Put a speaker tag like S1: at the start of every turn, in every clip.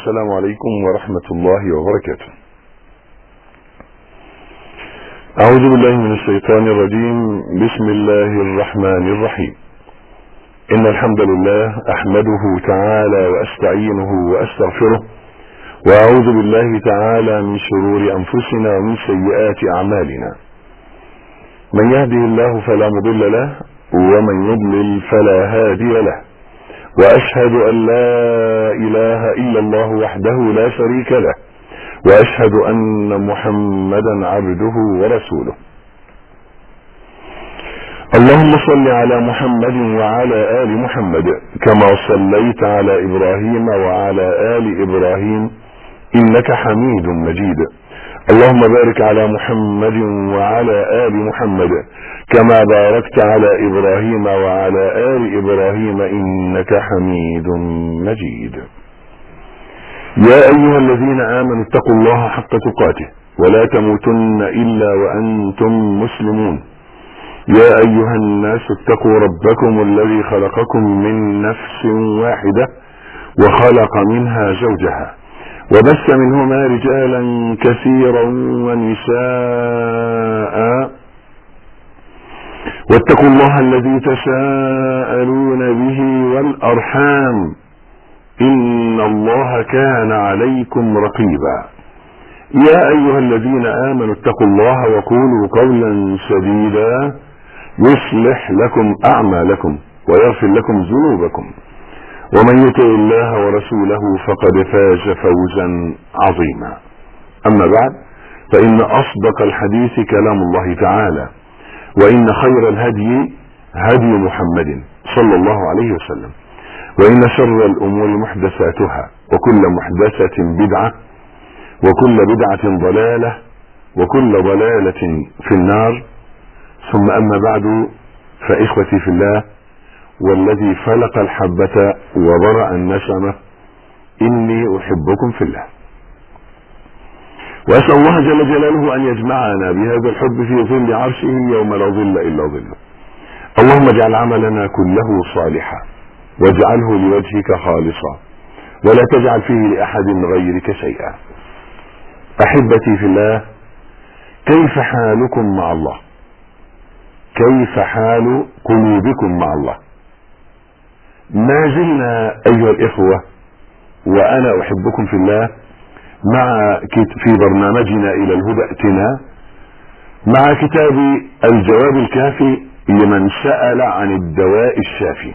S1: السلام عليكم ورحمة الله وبركاته أعوذ بالله من الشيطان الرجيم بسم الله الرحمن الرحيم إن الحمد لله أحمده تعالى وأستعينه وأستغفره وأعوذ بالله تعالى من شرور أنفسنا ومن سيئات أعمالنا من يهده الله فلا مضل له ومن يضلل فلا هادي له واشهد ان لا اله الا الله وحده لا شريك له واشهد ان محمدا عبده ورسوله اللهم صل على محمد وعلى ال محمد كما صليت على ابراهيم وعلى ال ابراهيم انك حميد مجيد اللهم بارك على محمد وعلى ال محمد كما باركت على ابراهيم وعلى ال ابراهيم انك حميد مجيد يا ايها الذين امنوا اتقوا الله حق تقاته ولا تموتن الا وانتم مسلمون يا ايها الناس اتقوا ربكم الذي خلقكم من نفس واحده وخلق منها زوجها وبث منهما رجالا كثيرا ونساء واتقوا الله الذي تساءلون به والارحام ان الله كان عليكم رقيبا يا ايها الذين امنوا اتقوا الله وقولوا قولا سديدا يصلح لكم اعمالكم ويغفر لكم ذنوبكم ومن يطع الله ورسوله فقد فاز فوزا عظيما اما بعد فان اصدق الحديث كلام الله تعالى وان خير الهدي هدي محمد صلى الله عليه وسلم وان شر الامور محدثاتها وكل محدثة بدعة وكل بدعة ضلالة وكل ضلالة في النار ثم اما بعد فاخوتي في الله والذي فلق الحبة وبرأ النسمة إني أحبكم في الله وأسأل الله جل جلاله أن يجمعنا بهذا الحب في ظل عرشه يوم لا ظل إلا ظله اللهم اجعل عملنا كله صالحا واجعله لوجهك خالصا ولا تجعل فيه لأحد غيرك شيئا أحبتي في الله كيف حالكم مع الله كيف حال قلوبكم مع الله ما زلنا ايها الاخوة وانا احبكم في الله مع في برنامجنا الى الهدى ائتنا مع كتاب الجواب الكافي لمن سأل عن الدواء الشافي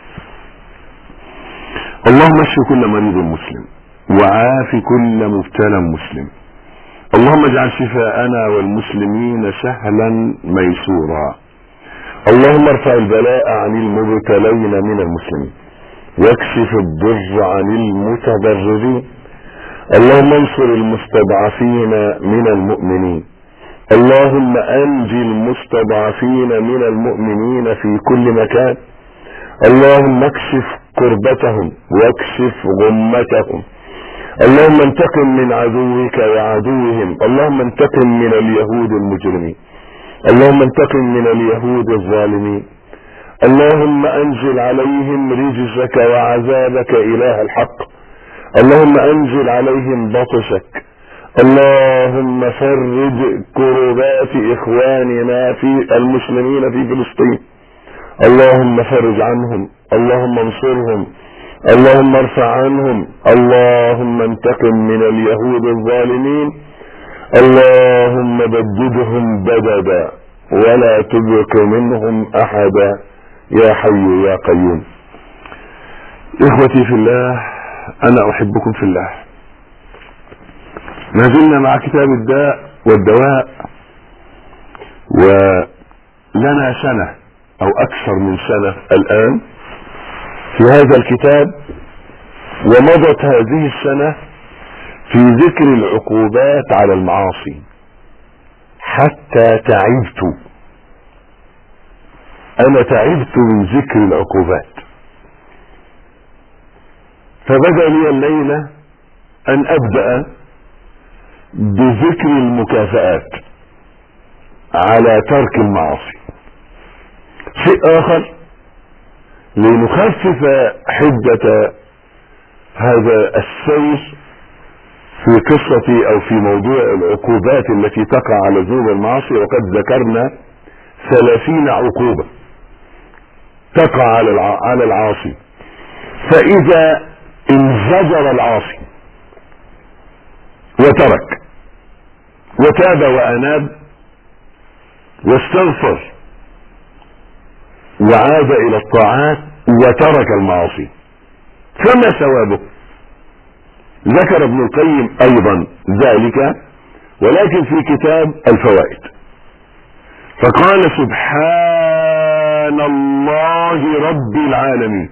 S1: اللهم اشف كل مريض مسلم وعاف كل مبتلى مسلم اللهم اجعل شفاءنا والمسلمين سهلا ميسورا اللهم ارفع البلاء عن المبتلين من المسلمين واكشف الضر عن المتضررين اللهم انصر المستضعفين من المؤمنين اللهم انجي المستضعفين من المؤمنين في كل مكان اللهم اكشف كربتهم واكشف غمتهم اللهم انتقم من عدوك وعدوهم اللهم انتقم من اليهود المجرمين اللهم انتقم من اليهود الظالمين اللهم انزل عليهم رجزك وعذابك اله الحق اللهم انزل عليهم بطشك اللهم فرج كربات اخواننا في المسلمين في فلسطين اللهم فرج عنهم اللهم انصرهم اللهم ارفع عنهم اللهم انتقم من اليهود الظالمين اللهم بددهم بددا ولا تبق منهم احدا يا حي يا قيوم اخوتي في الله انا احبكم في الله ما زلنا مع كتاب الداء والدواء ولنا سنة او اكثر من سنة الان في هذا الكتاب ومضت هذه السنة في ذكر العقوبات على المعاصي حتى تعبت انا تعبت من ذكر العقوبات فبدا لي الليله ان ابدا بذكر المكافآت على ترك المعاصي شيء اخر لنخفف حدة هذا السير في قصة او في موضوع العقوبات التي تقع على ذنوب المعاصي وقد ذكرنا ثلاثين عقوبة تقع على الع- على العاصي فاذا انزجر العاصي وترك وتاب واناب واستغفر وعاد الى الطاعات وترك المعاصي فما ثوابه ذكر ابن القيم ايضا ذلك ولكن في كتاب الفوائد فقال سبحان الله رب العالمين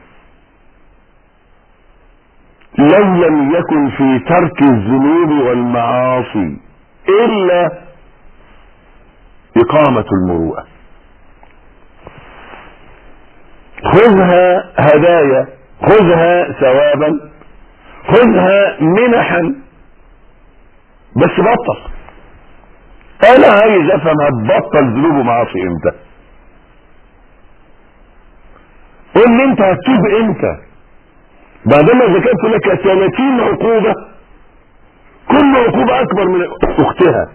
S1: لو لم يكن في ترك الذنوب والمعاصي الا اقامة المروءة خذها هدايا خذها ثوابا خذها منحا بس بطل انا عايز افهم هتبطل ذنوب ومعاصي امتى قول لي انت هتتوب امتى بعدما ذكرت لك 30 عقوبة كل عقوبة اكبر من اختها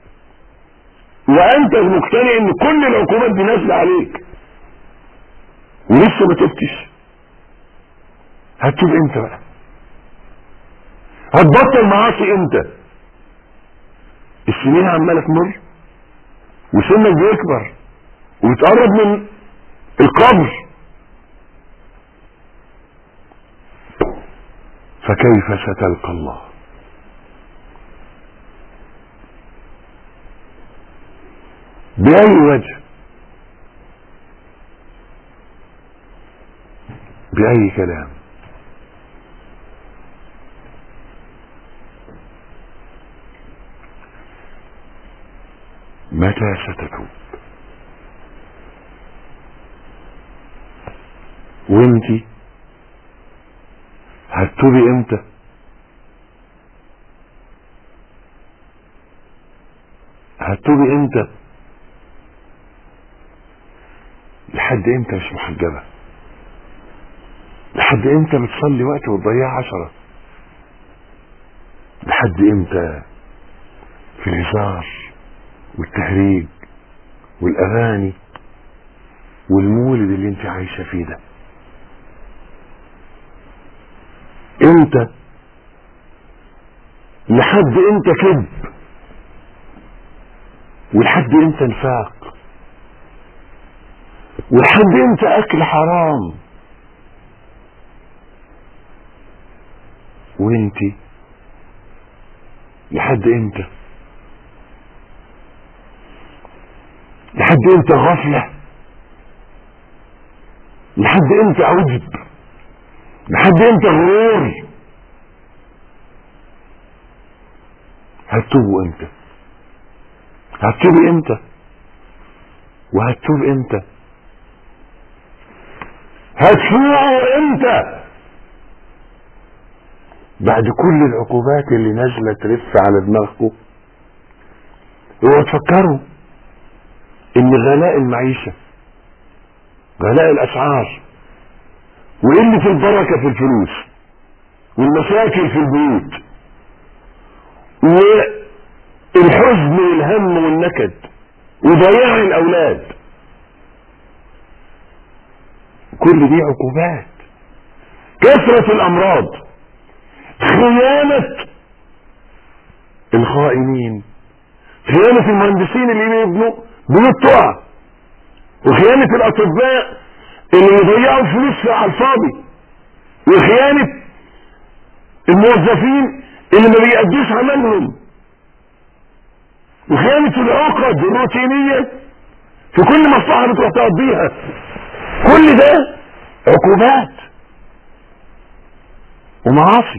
S1: وانت مقتنع ان كل العقوبات دي نازلة عليك ولسه ما تبتش هتتوب امتى بقى هتبطل معاصي امتى السنين عماله تمر وسنك بيكبر وبتقرب من القبر فكيف ستلقى الله بأي وجه بأي كلام متى ستتوب وانتي هتتوبي امتى هتتوبي امتى لحد امتى مش محجبة لحد امتى بتصلي وقت وتضيع عشرة لحد امتى في الهزار والتهريج والاغاني والمولد اللي انت عايشه فيه ده امتى لحد امتى كذب ولحد امتى نفاق ولحد امتى اكل حرام وانتي لحد امتى لحد امتى غفلة لحد امتى عجب لحد امتى غرور هتتوبوا امتى هتتوبي امتى وهتتوب امتى هتفوقوا امتى بعد كل العقوبات اللي نازله ترف على دماغكم اوعوا تفكروا ان غلاء المعيشه غلاء الاسعار وقله البركه في الفلوس والمشاكل في البيوت والحزن والهم والنكد وضياع الاولاد كل دي عقوبات كثرة الامراض خيانة الخائنين خيانة المهندسين اللي يبنوا بيوت تقع وخيانة الاطباء اللي يضيعوا فلوس على الفاضي وخيانة الموظفين اللي ما بيأدوش عملهم وخيانة العقد الروتينية في كل مصلحة بتروح تقضيها كل ده عقوبات ومعاصي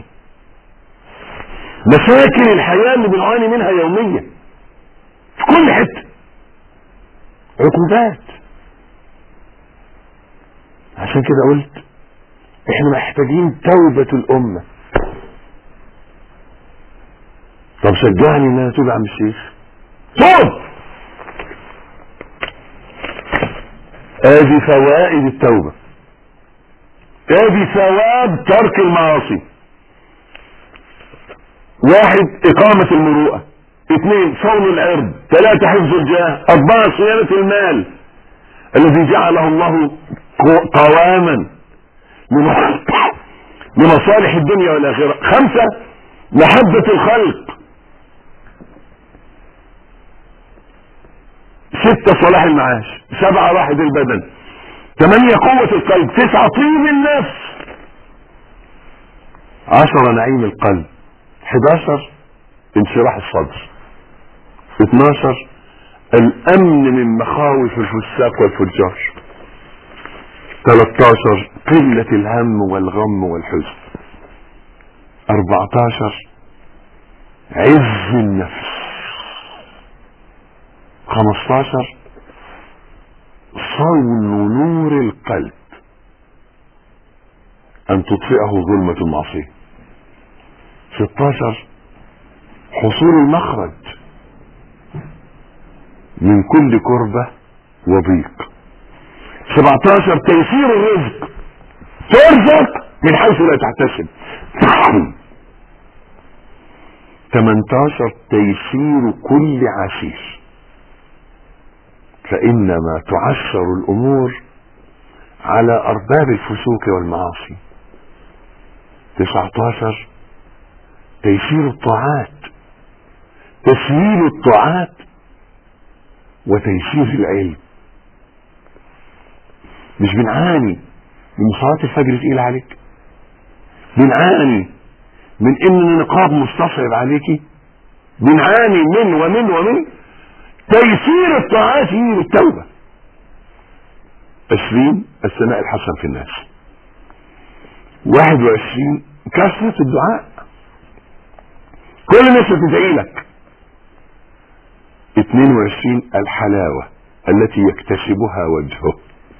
S1: مشاكل الحياة اللي بنعاني منها يوميا في كل حتة عقوبات عشان كده قلت احنا محتاجين توبة الأمة طب شجعني ان انا اتوب يا عم الشيخ توب ادي فوائد التوبة ادي ثواب ترك المعاصي واحد إقامة المروءة اثنين صون العرض ثلاثة حفظ الجاه أربعة صيانة المال الذي جعله الله قواما لمصالح الدنيا والآخرة خمسة محبة الخلق ستة صلاح المعاش سبعة راحة البدن ثمانية قوة القلب تسعة طيب النفس عشرة نعيم القلب 11 انشراح الصدر 12 الامن من مخاوف الفساق والفجار 13 قلة الهم والغم والحزن 14 عز النفس 15 صون نور القلب ان تطفئه ظلمة المعصية 16 حصول المخرج من كل كربة وضيق 17 تيسير الرزق ترزق من حيث لا تحتسب 18 تيسير كل عسير فإنما تعسر الأمور على أرباب الفسوق والمعاصي 19 تيسير الطاعات تسهيل الطاعات وتيسير العلم مش بنعاني من صلاة الفجر تقيل عليك بنعاني من ان النقاب مستصعب عليكي بنعاني من ومن ومن تيسير الطاعات هي بالتوبة عشرين الثناء الحسن في الناس واحد وعشرين كثرة الدعاء كل الناس بتدعي لك 22 الحلاوة التي يكتسبها وجهه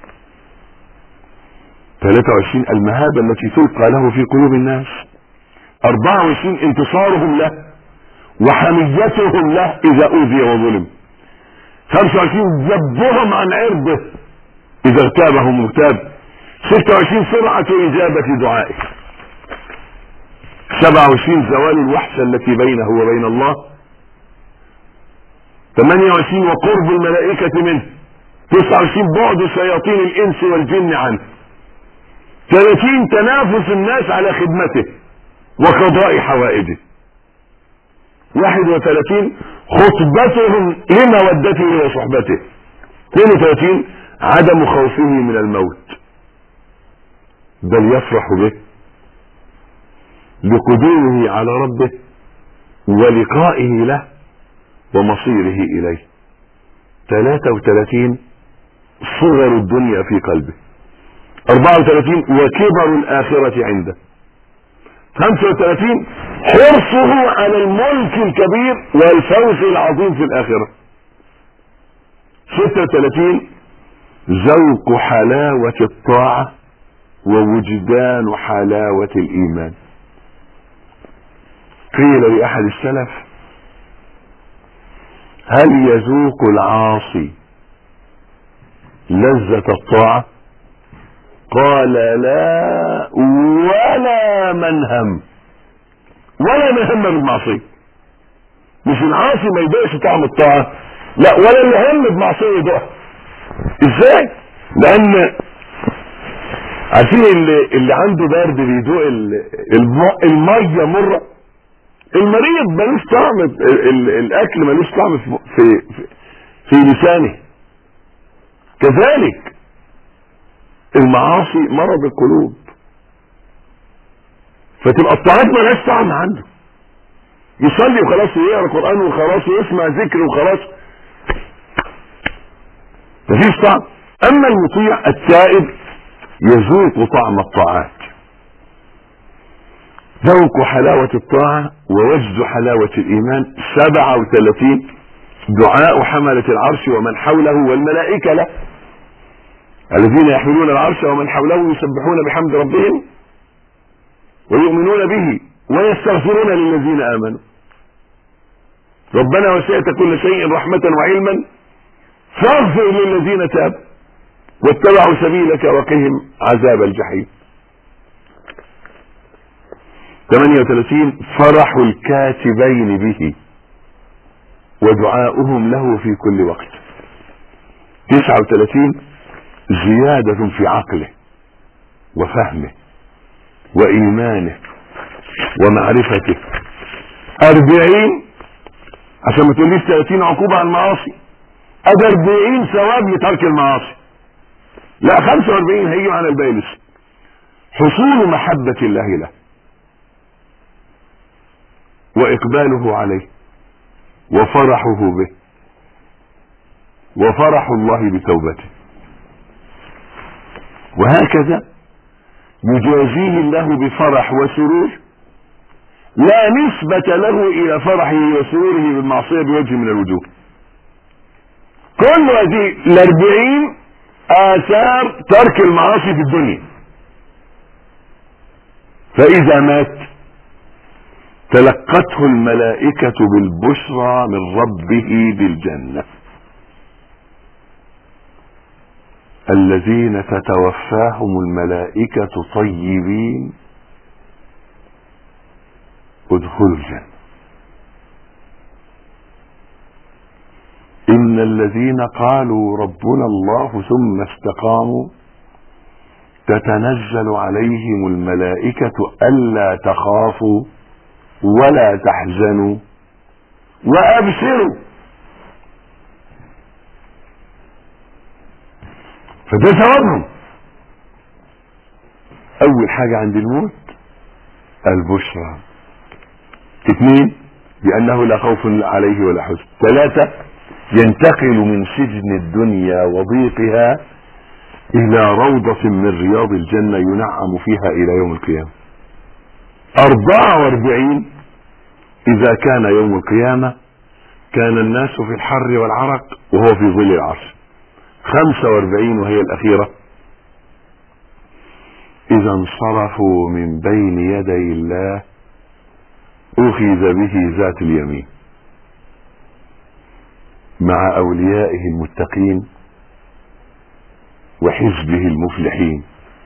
S1: 23 المهابة التي تلقى له في قلوب الناس 24 انتصارهم له وحميتهم له اذا اوذي وظلم 25 ذبهم عن عرضه اذا اغتابه مغتاب 26 سرعة اجابة دعائه 27 زوال الوحشة التي بينه وبين الله 28 وقرب الملائكة منه 29 بعد شياطين الانس والجن عنه 30 تنافس الناس على خدمته وقضاء حوائجه 31 خطبتهم لمودته وصحبته 32 عدم خوفه من الموت بل يفرح به لقدومه على ربه ولقائه له ومصيره اليه 33 صغر الدنيا في قلبه 34 وكبر الآخرة عنده 35 حرصه على الملك الكبير والفوز العظيم في الآخرة 36 ذوق حلاوة الطاعة ووجدان حلاوة الإيمان قيل لأحد السلف هل يذوق العاصي لذة الطاعة قال لا ولا من هم ولا من هم بالمعصية مش العاصي ما يدوقش طعم الطاعة لا ولا اللي هم بمعصية يدوقها ازاي لان عارفين اللي, اللي عنده برد بيدوق المية مرة المريض ملوش طعم الاكل ملوش طعم في في, في لسانه كذلك المعاصي مرض القلوب فتبقى الطاعات مالهاش طعم عنده يصلي وخلاص ويقرا قران وخلاص ويسمع ذكر وخلاص مفيش طعم اما المطيع التائب يذوق طعم الطاعات ذوق حلاوة الطاعة ووجد حلاوة الإيمان سبعة وثلاثين دعاء حملة العرش ومن حوله والملائكة له الذين يحملون العرش ومن حوله يسبحون بحمد ربهم ويؤمنون به ويستغفرون للذين آمنوا ربنا وسعت كل شيء رحمة وعلما فاغفر للذين تابوا واتبعوا سبيلك وقهم عذاب الجحيم 38 فرح الكاتبين به ودعاؤهم له في كل وقت 39 زيادة في عقله وفهمه وإيمانه ومعرفته 40 عشان ما تقوليش 30 عقوبة على المعاصي ادي 40 ثواب لترك المعاصي لا 45 هيجوا على الباقي لسه حصول محبة الله له وإقباله عليه وفرحه به وفرح الله بتوبته وهكذا يجازيه الله بفرح وسرور لا نسبة له إلى فرحه وسروره بالمعصية بوجه من الوجوه كل هذه الأربعين آثار ترك المعاصي في الدنيا فإذا مات تلقته الملائكة بالبشرى من ربه بالجنة الذين تتوفاهم الملائكة طيبين ادخلوا الجنة إن الذين قالوا ربنا الله ثم استقاموا تتنزل عليهم الملائكة ألا تخافوا ولا تحزنوا وأبشروا فده ثوابهم أول حاجة عند الموت البشرى اثنين بأنه لا خوف عليه ولا حزن ثلاثة ينتقل من سجن الدنيا وضيقها إلى روضة من رياض الجنة ينعم فيها إلى يوم القيامة أربعة واربعين إذا كان يوم القيامة كان الناس في الحر والعرق وهو في ظل العرش خمسة واربعين وهي الأخيرة إذا انصرفوا من بين يدي الله أخذ به ذات اليمين مع أوليائه المتقين وحزبه المفلحين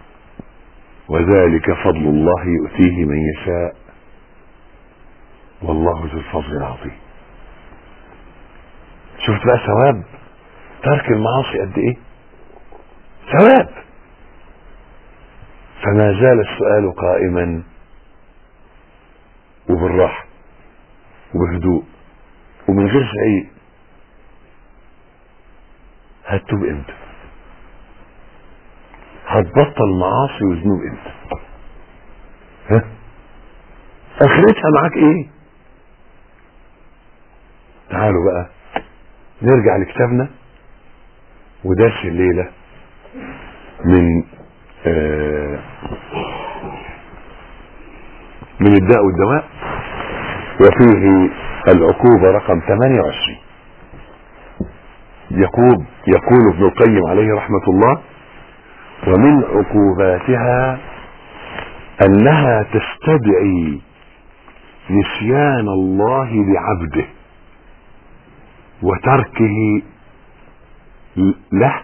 S1: وذلك فضل الله يؤتيه من يشاء والله ذو الفضل العظيم شفت بقى ثواب ترك المعاصي قد ايه ثواب فما زال السؤال قائما وبالراحة وبهدوء ومن غير زعيق هتتوب امتى هتبطل معاصي وذنوب امتى ها اخرتها معاك ايه تعالوا بقى نرجع لكتابنا ودرس الليلة من آه من الداء والدواء وفيه العقوبة رقم 28 يقول يقول ابن القيم عليه رحمة الله ومن عقوباتها انها تستدعي نسيان الله لعبده وتركه له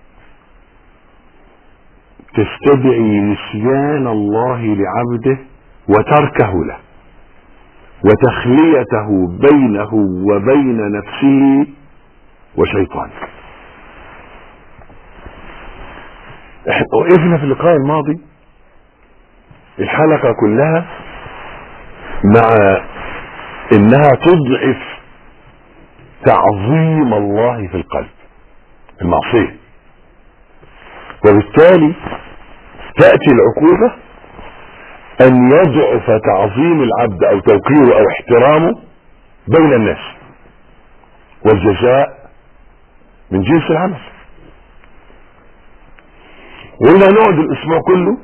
S1: تستدعي نسيان الله لعبده وتركه له وتخليته بينه وبين نفسه وشيطانه احنا وقفنا في اللقاء الماضي الحلقة كلها مع انها تضعف تعظيم الله في القلب المعصية وبالتالي تأتي العقوبة ان يضعف تعظيم العبد او توقيره او احترامه بين الناس والجزاء من جنس العمل وقلنا نقعد الاسبوع كله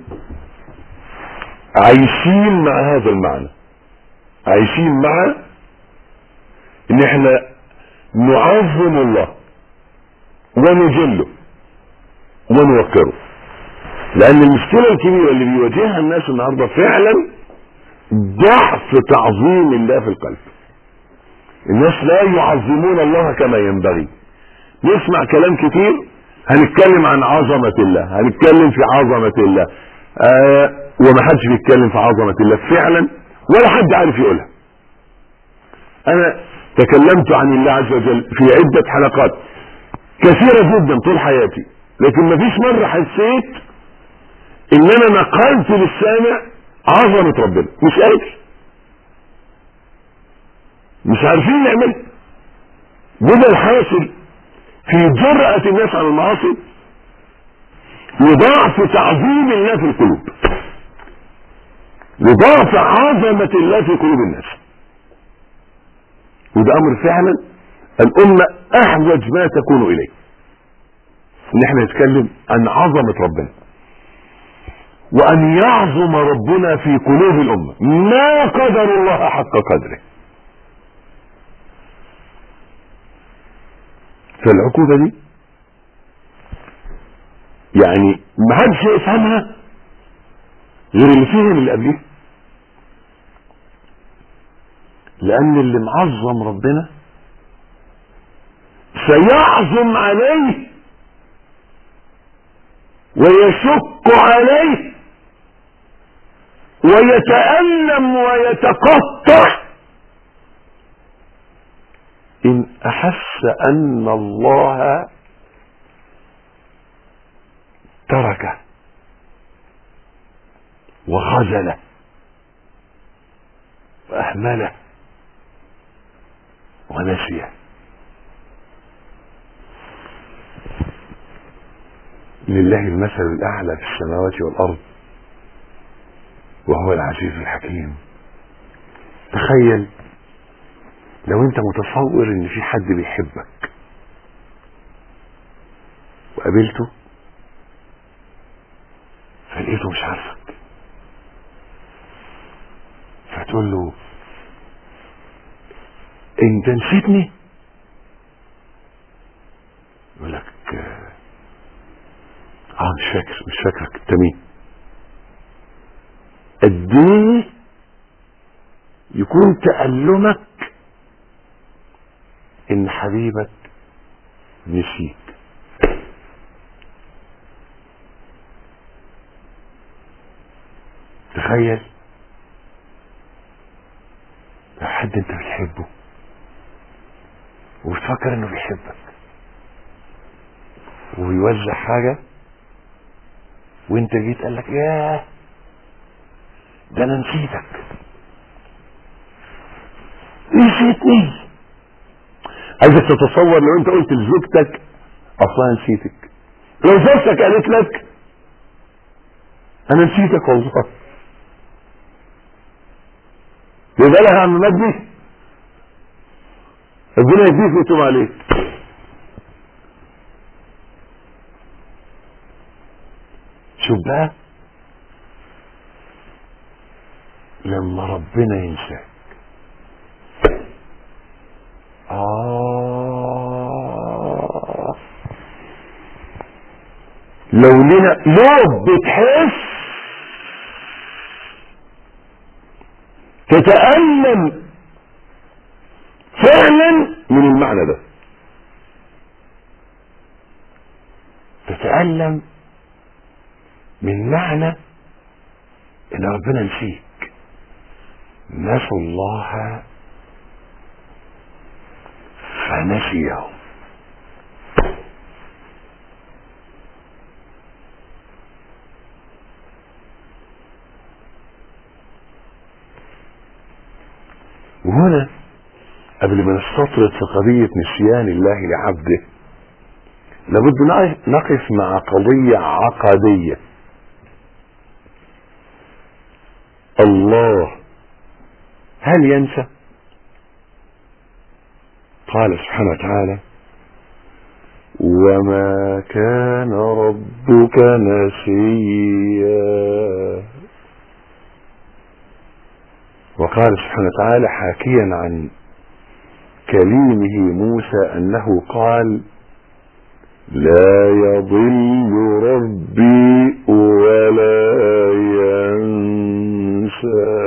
S1: عايشين مع هذا المعنى عايشين مع ان احنا نعظم الله ونجله ونوقره لان المشكلة الكبيرة اللي بيواجهها الناس النهاردة فعلا ضعف تعظيم الله في القلب الناس لا يعظمون الله كما ينبغي نسمع كلام كتير هنتكلم عن عظمة الله هنتكلم في عظمة الله آه وما حدش بيتكلم في عظمة الله فعلا ولا حد عارف يقولها انا تكلمت عن الله عز وجل في عدة حلقات كثيرة جدا طول حياتي لكن مفيش مرة حسيت ان انا نقلت للسامع عظمة ربنا مش قادر مش عارفين نعمل وده الحاصل في جرأة الناس على المعاصي وضعف تعظيم الله في القلوب وضعف عظمة الله في قلوب الناس وده امر فعلا الامة احوج ما تكون اليه ان احنا نتكلم عن عظمة ربنا وان يعظم ربنا في قلوب الامة ما قدر الله حق قدره فالعقوبة دي يعني ما حدش يفهمها غير اللي فهم اللي قبليه لان اللي معظم ربنا سيعظم عليه ويشق عليه ويتألم ويتقطع إن أحس أن الله تركه وخذله وأهمله ونسيه لله المثل الأعلى في السماوات والأرض وهو العزيز الحكيم تخيل لو انت متصور ان في حد بيحبك وقابلته فلقيته مش عارفك فتقول له انت نسيتني يقول لك اه مش فاكر مش فاكرك انت مين قد ايه يكون تألمك ان حبيبك نسيك تخيل لو حد انت بتحبه وبتفكر انه بيحبك وبيوزع حاجة وانت جيت قال لك ياه ده انا نسيتك نسيتني عايزك تتصور لو انت قلت لزوجتك اصلا نسيتك لو زوجتك قالت لك انا نسيتك والله يبقى لها عم مجدي ربنا يهديك ويتوب عليك شوف بقى لما ربنا ينساك آه لو لنا لو بتحس تتألم فعلا من المعنى ده تتألم من معنى ان ربنا نسيك نسوا الله فنسيهم وهنا قبل ما نستطرد في قضية نسيان الله لعبده لابد نقف مع قضية عقدية الله هل ينسى قال سبحانه وتعالى وما كان ربك نسيا وقال سبحانه وتعالى حاكيا عن كليمه موسى انه قال لا يضل ربي ولا ينسى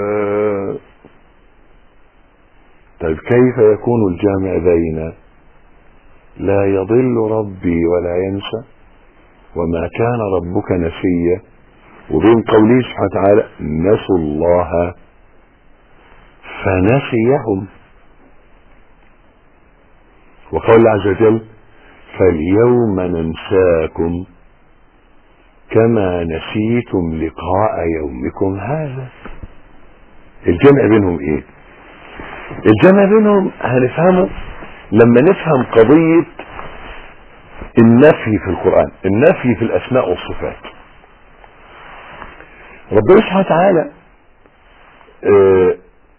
S1: طيب كيف يكون الجامع بين لا يضل ربي ولا ينسى وما كان ربك نسيا وبين قوله سبحانه وتعالى نسوا الله فنسيهم وقال الله عز وجل فاليوم ننساكم كما نسيتم لقاء يومكم هذا الجمع بينهم ايه الجمع بينهم هنفهمه لما نفهم قضية النفي في القرآن النفي في الأسماء والصفات ربنا سبحانه وتعالى اه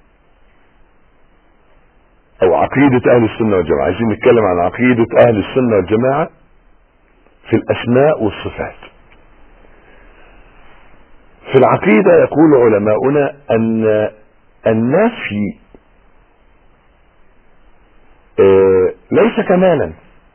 S1: او عقيدة اهل السنة والجماعة عايزين نتكلم عن عقيدة اهل السنة والجماعة في الاسماء والصفات في العقيدة يقول علماؤنا ان النفي اه ليس كمالا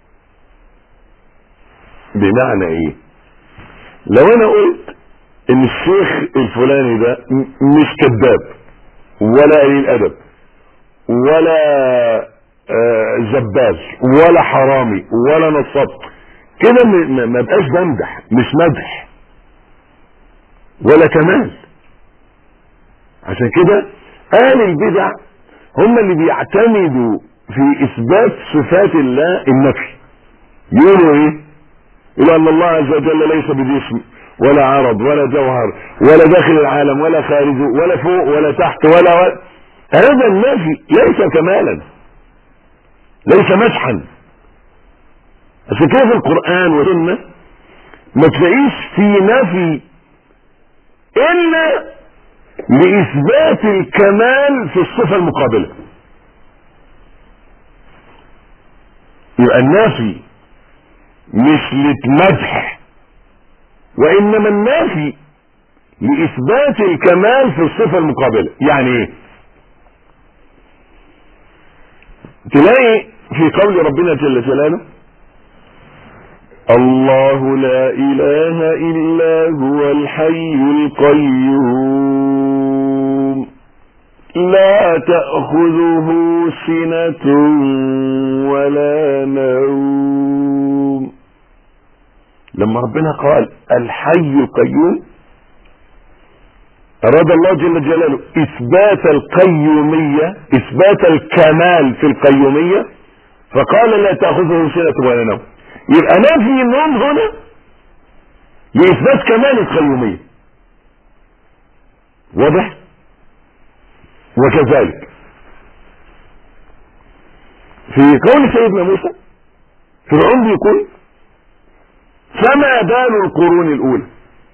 S1: بمعنى ايه لو انا قلت ان الشيخ الفلاني ده مش كذاب ولا قليل ادب ولا آه زباز ولا حرامي ولا نصاب كده ما بقاش بمدح مش مدح ولا كمال عشان كده اهل البدع هم اللي بيعتمدوا في اثبات صفات الله النفي يقولوا ايه يقولوا ان الله عز وجل ليس بجسم ولا عرض ولا جوهر ولا داخل العالم ولا خارجه ولا فوق ولا تحت ولا, ولا هذا النفي ليس كمالا ليس مدحا عشان كده في القرآن والسنة ما تلاقيش في نفي إلا لإثبات الكمال في الصفة المقابلة يبقى النفي مش للمدح وإنما النفي لإثبات الكمال في الصفة المقابلة يعني إيه تلاقي في قول ربنا جل جلاله الله لا اله الا هو الحي القيوم لا تاخذه سنه ولا نوم لما ربنا قال الحي القيوم أراد الله جل جلاله إثبات القيومية إثبات الكمال في القيومية فقال لا تأخذه سنة ولا نوم يبقى نفي النوم هنا لإثبات كمال القيومية واضح وكذلك في قول سيدنا موسى فرعون بيقول فما بال القرون الأولى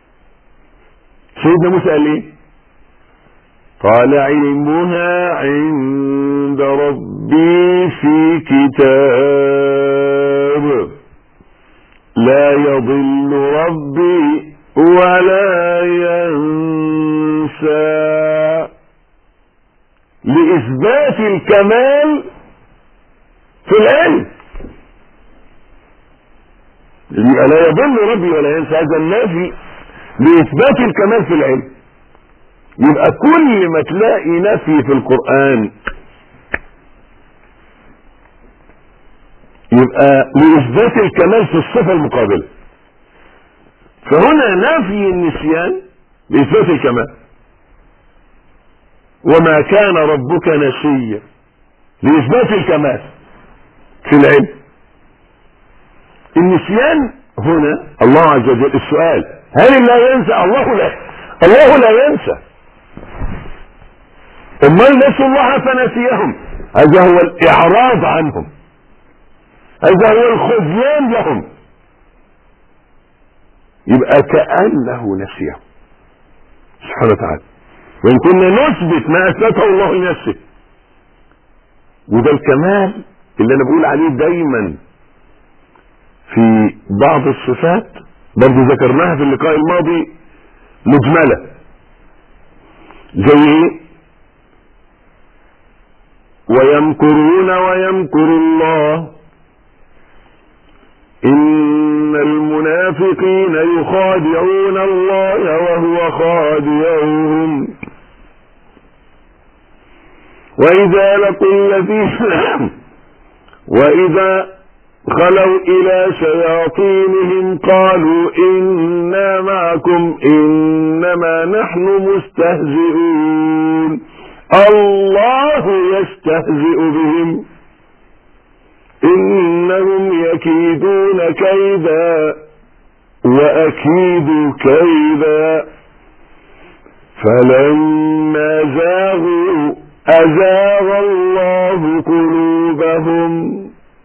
S1: سيدنا موسى قال ايه قال علمها عند ربي في كتاب لا يضل ربي ولا ينسى لإثبات الكمال في العلم لا يضل ربي ولا ينسى هذا النافي لإثبات الكمال في العلم يبقى كل ما تلاقي نفي في القرآن يبقى لإثبات الكمال في الصفة المقابلة فهنا نفي النسيان لإثبات الكمال وما كان ربك نسيا لإثبات الكمال في العلم النسيان هنا الله عز وجل السؤال هل الله ينسى الله لا الله لا ينسى امال نسوا الله فنسيهم هذا هو الاعراض عنهم هذا هو الخذلان لهم يبقى كانه نسيهم سبحانه وتعالى وان كنا نثبت ما اثبته الله لنفسه وده الكمال اللي انا بقول عليه دايما في بعض الصفات برضه ذكرناها في اللقاء الماضي مجملة زي ايه ويمكرون ويمكر الله إن المنافقين يخادعون الله وهو خادعهم وإذا لقوا الذين وإذا خلوا إلى شياطينهم قالوا إنا معكم إنما نحن مستهزئون الله يستهزئ بهم إنهم يكيدون كيدا وأكيد كيدا فلما زاغوا أزاغ الله قلوبهم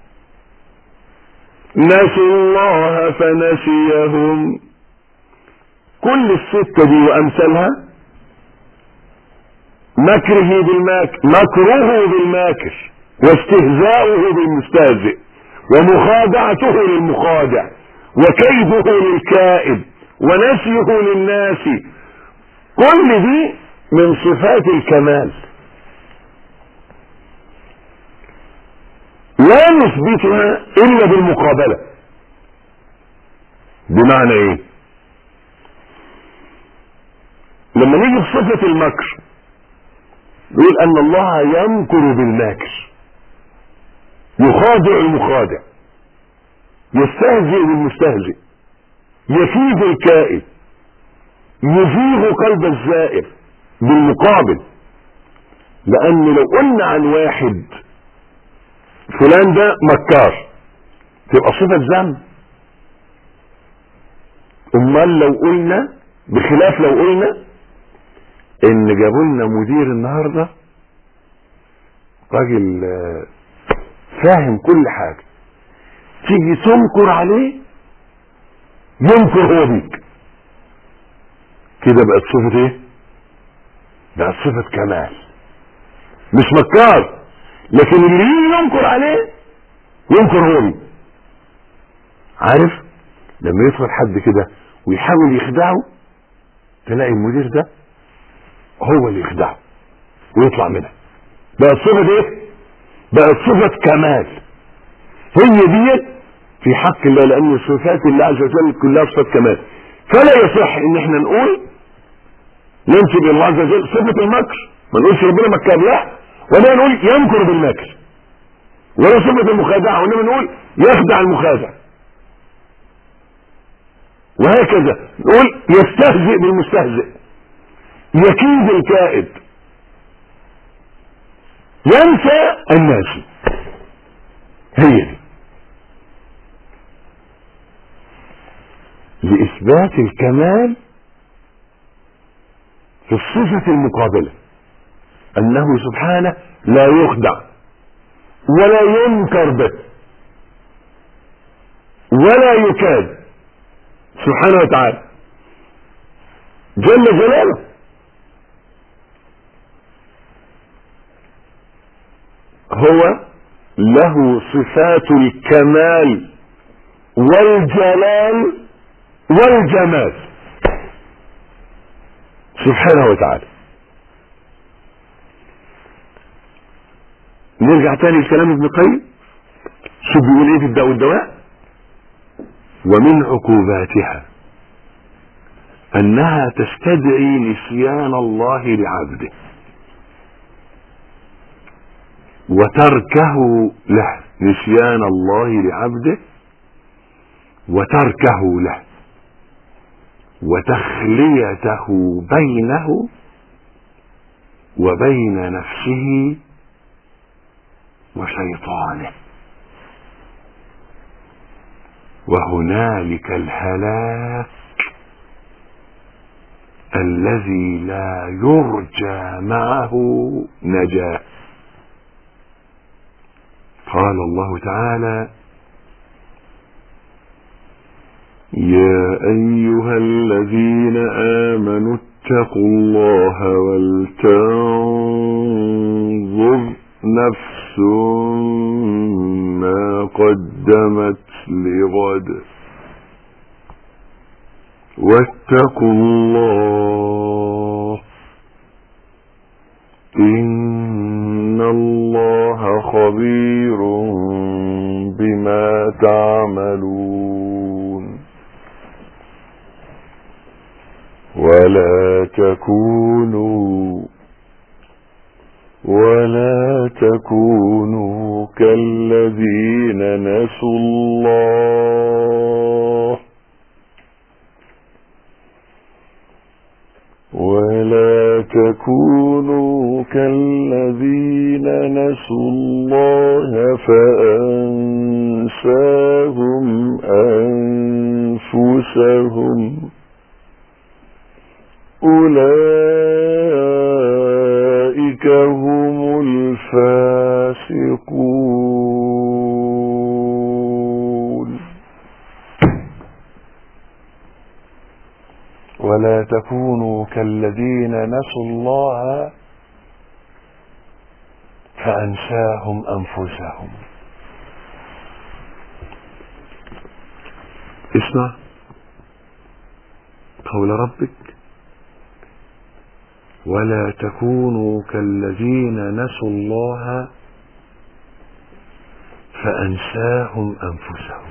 S1: نسوا الله فنسيهم كل الستة دي وأمثالها مكره بالماكر مكره بالماكر واستهزاؤه بالمستهزئ ومخادعته للمخادع وكيده للكائد ونسيه للناس كل دي من صفات الكمال لا نثبتها الا بالمقابله بمعنى ايه لما نيجي في صفه المكر يقول ان الله يمكر بالماكر يخادع المخادع يستهزئ بالمستهزئ يكيد الكائد يزيغ قلب الزائر بالمقابل لان لو قلنا عن واحد فلان ده مكار تبقى صفة ذنب امال لو قلنا بخلاف لو قلنا ان جابوا لنا مدير النهارده راجل فاهم كل حاجه تيجي تنكر عليه ينكر هو بيك كده بقت صفة ايه بقت صفة كمال مش مكار لكن اللي يجي ينكر عليه ينكر هو بيه عارف لما يدخل حد كده ويحاول يخدعه تلاقي المدير ده هو اللي يخدعه ويطلع منها بقت صفة ايه بقت صفة كمال هي ديت في حق الله لان صفات الله عز وجل كلها صفات كمال فلا يصح ان احنا نقول ننسب الى الله عز وجل صفة المكر ما نقولش ربنا مكر لا ولا نقول يمكر بالمكر ولا صفة المخادعة وانما نقول يخدع المخادع وهكذا نقول يستهزئ بالمستهزئ يكيد الكائد ينسى الناس هي دي لإثبات الكمال في الصفة المقابلة أنه سبحانه لا يخدع ولا ينكر به ولا يكاد سبحانه وتعالى جل جلاله هو له صفات الكمال والجلال والجمال سبحانه وتعالى نرجع تاني لكلام ابن القيم شو بيقول ايه في الداء والدواء ومن عقوباتها انها تستدعي نسيان الله لعبده وتركه له نسيان الله لعبده وتركه له وتخليته بينه وبين نفسه وشيطانه وهنالك الهلاك الذي لا يرجى معه نجاه قال الله تعالى يا ايها الذين امنوا اتقوا الله ولتنظر نفس ما قدمت لغد واتقوا الله ان الله خبير بما تعملون ولا تكونوا ولا تكونوا كالذين نسوا الله ولا تكونوا كالذين نسوا الله فأنساهم أنفسهم أولئك هم الفاسقون ولا تكونوا كالذين نسوا الله فأنساهم أنفسهم اسمع قول ربك ولا تكونوا كالذين نسوا الله فأنساهم أنفسهم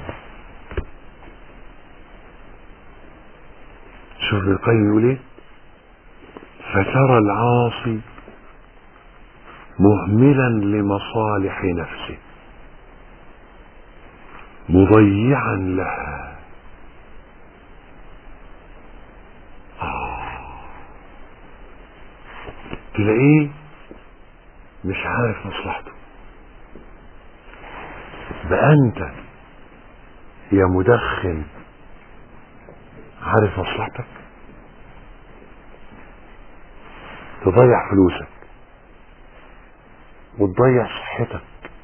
S1: شوف ابن القيم يقول ايه فترى العاصي مهملا لمصالح نفسه مضيعا لها تلاقيه مش عارف مصلحته بقى انت يا مدخن عارف مصلحتك تضيع فلوسك وتضيع صحتك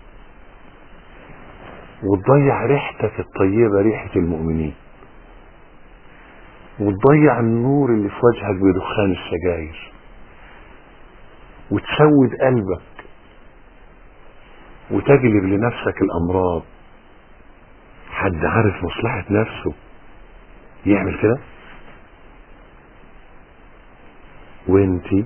S1: وتضيع ريحتك الطيبة ريحة المؤمنين وتضيع النور اللي في وجهك بدخان السجاير وتسود قلبك وتجلب لنفسك الامراض حد عارف مصلحة نفسه يعمل كده وانتي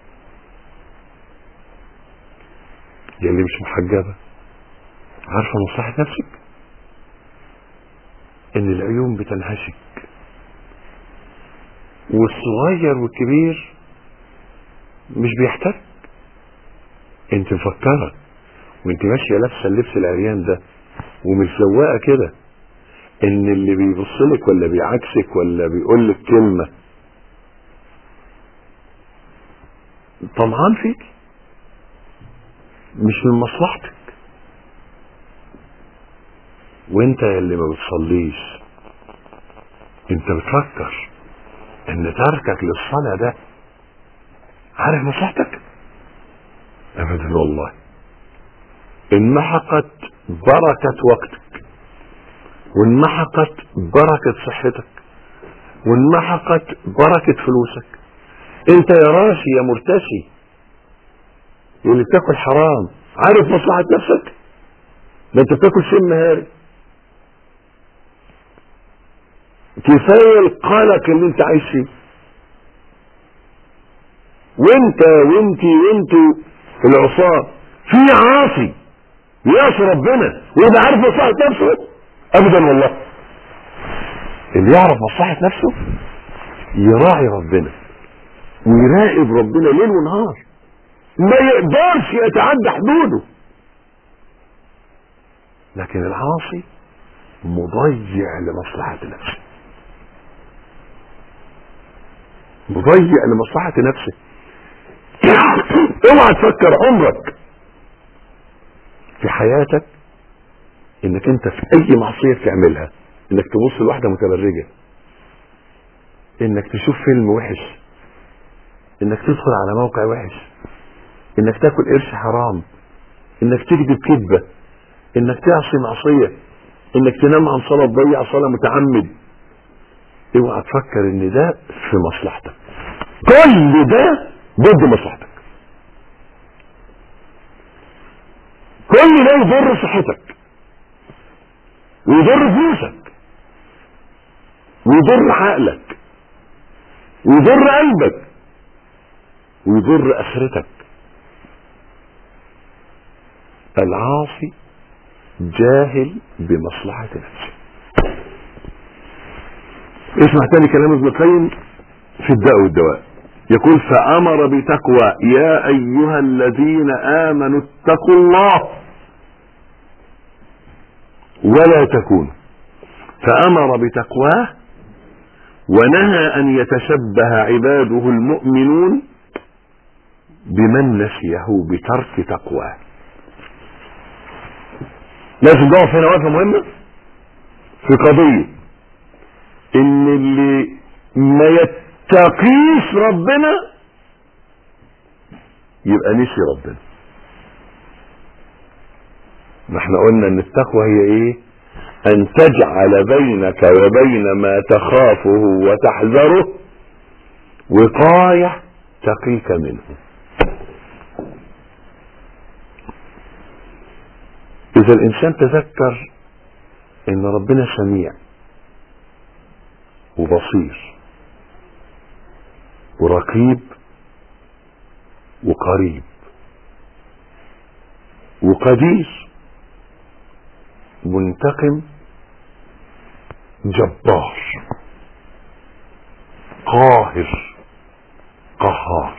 S1: يلي مش محجبة عارفة مصلحة نفسك ان العيون بتنهشك والصغير والكبير مش بيحتاج انت مفكرة وانت ماشية لابسة اللبس العريان ده ومتزوقة كده ان اللي بيبصلك ولا بيعكسك ولا بيقولك كلمة طمعان فيك مش من مصلحتك وانت اللي ما بتصليش انت بتفكر ان تركك للصلاة ده عارف مصلحتك ابدا والله انمحقت بركة وقتك وانمحقت بركة صحتك وانمحقت بركة فلوسك انت يا راشي يا مرتشي اللي بتاكل حرام عارف مصلحة نفسك ده انت بتاكل شم هاري كفاية القلق اللي انت عايش فيه وانت وانتي وانتوا العصاة في عاصي يعصي ربنا ويبقى عارف مصلحة نفسه ابدا والله اللي يعرف مصلحة نفسه يراعي ربنا ويراقب ربنا ليل ونهار ما يقدرش يتعدى حدوده لكن العاصي مضيع لمصلحة نفسه مضيع لمصلحة نفسه اوعى تفكر عمرك في حياتك انك انت في اي معصية بتعملها انك تبص لواحدة متبرجة انك تشوف فيلم وحش انك تدخل على موقع وحش انك تاكل قرش حرام انك تكذب كذبة انك تعصي معصية انك تنام عن صلاة تضيع صلاة متعمد اوعى تفكر ان ده في مصلحتك كل ده ضد مصلحتك كل ده يضر صحتك ويضر فلوسك ويضر عقلك ويضر قلبك ويضر اخرتك العاصي جاهل بمصلحة نفسه اسمع تاني كلام ابن القيم في الداء والدواء يقول فأمر بتقوى يا أيها الذين آمنوا اتقوا الله ولا تكونوا فأمر بتقواه ونهى أن يتشبه عباده المؤمنون بمن نسيه بترك تقواه لازم نقف هنا وقفه مهمه في قضيه ان اللي ما يتقيش ربنا يبقى نسي ربنا ما احنا قلنا ان التقوى هي ايه ان تجعل بينك وبين ما تخافه وتحذره وقاية تقيك منه اذا الانسان تذكر ان ربنا سميع وبصير ورقيب وقريب وقدير منتقم جبار قاهر قهار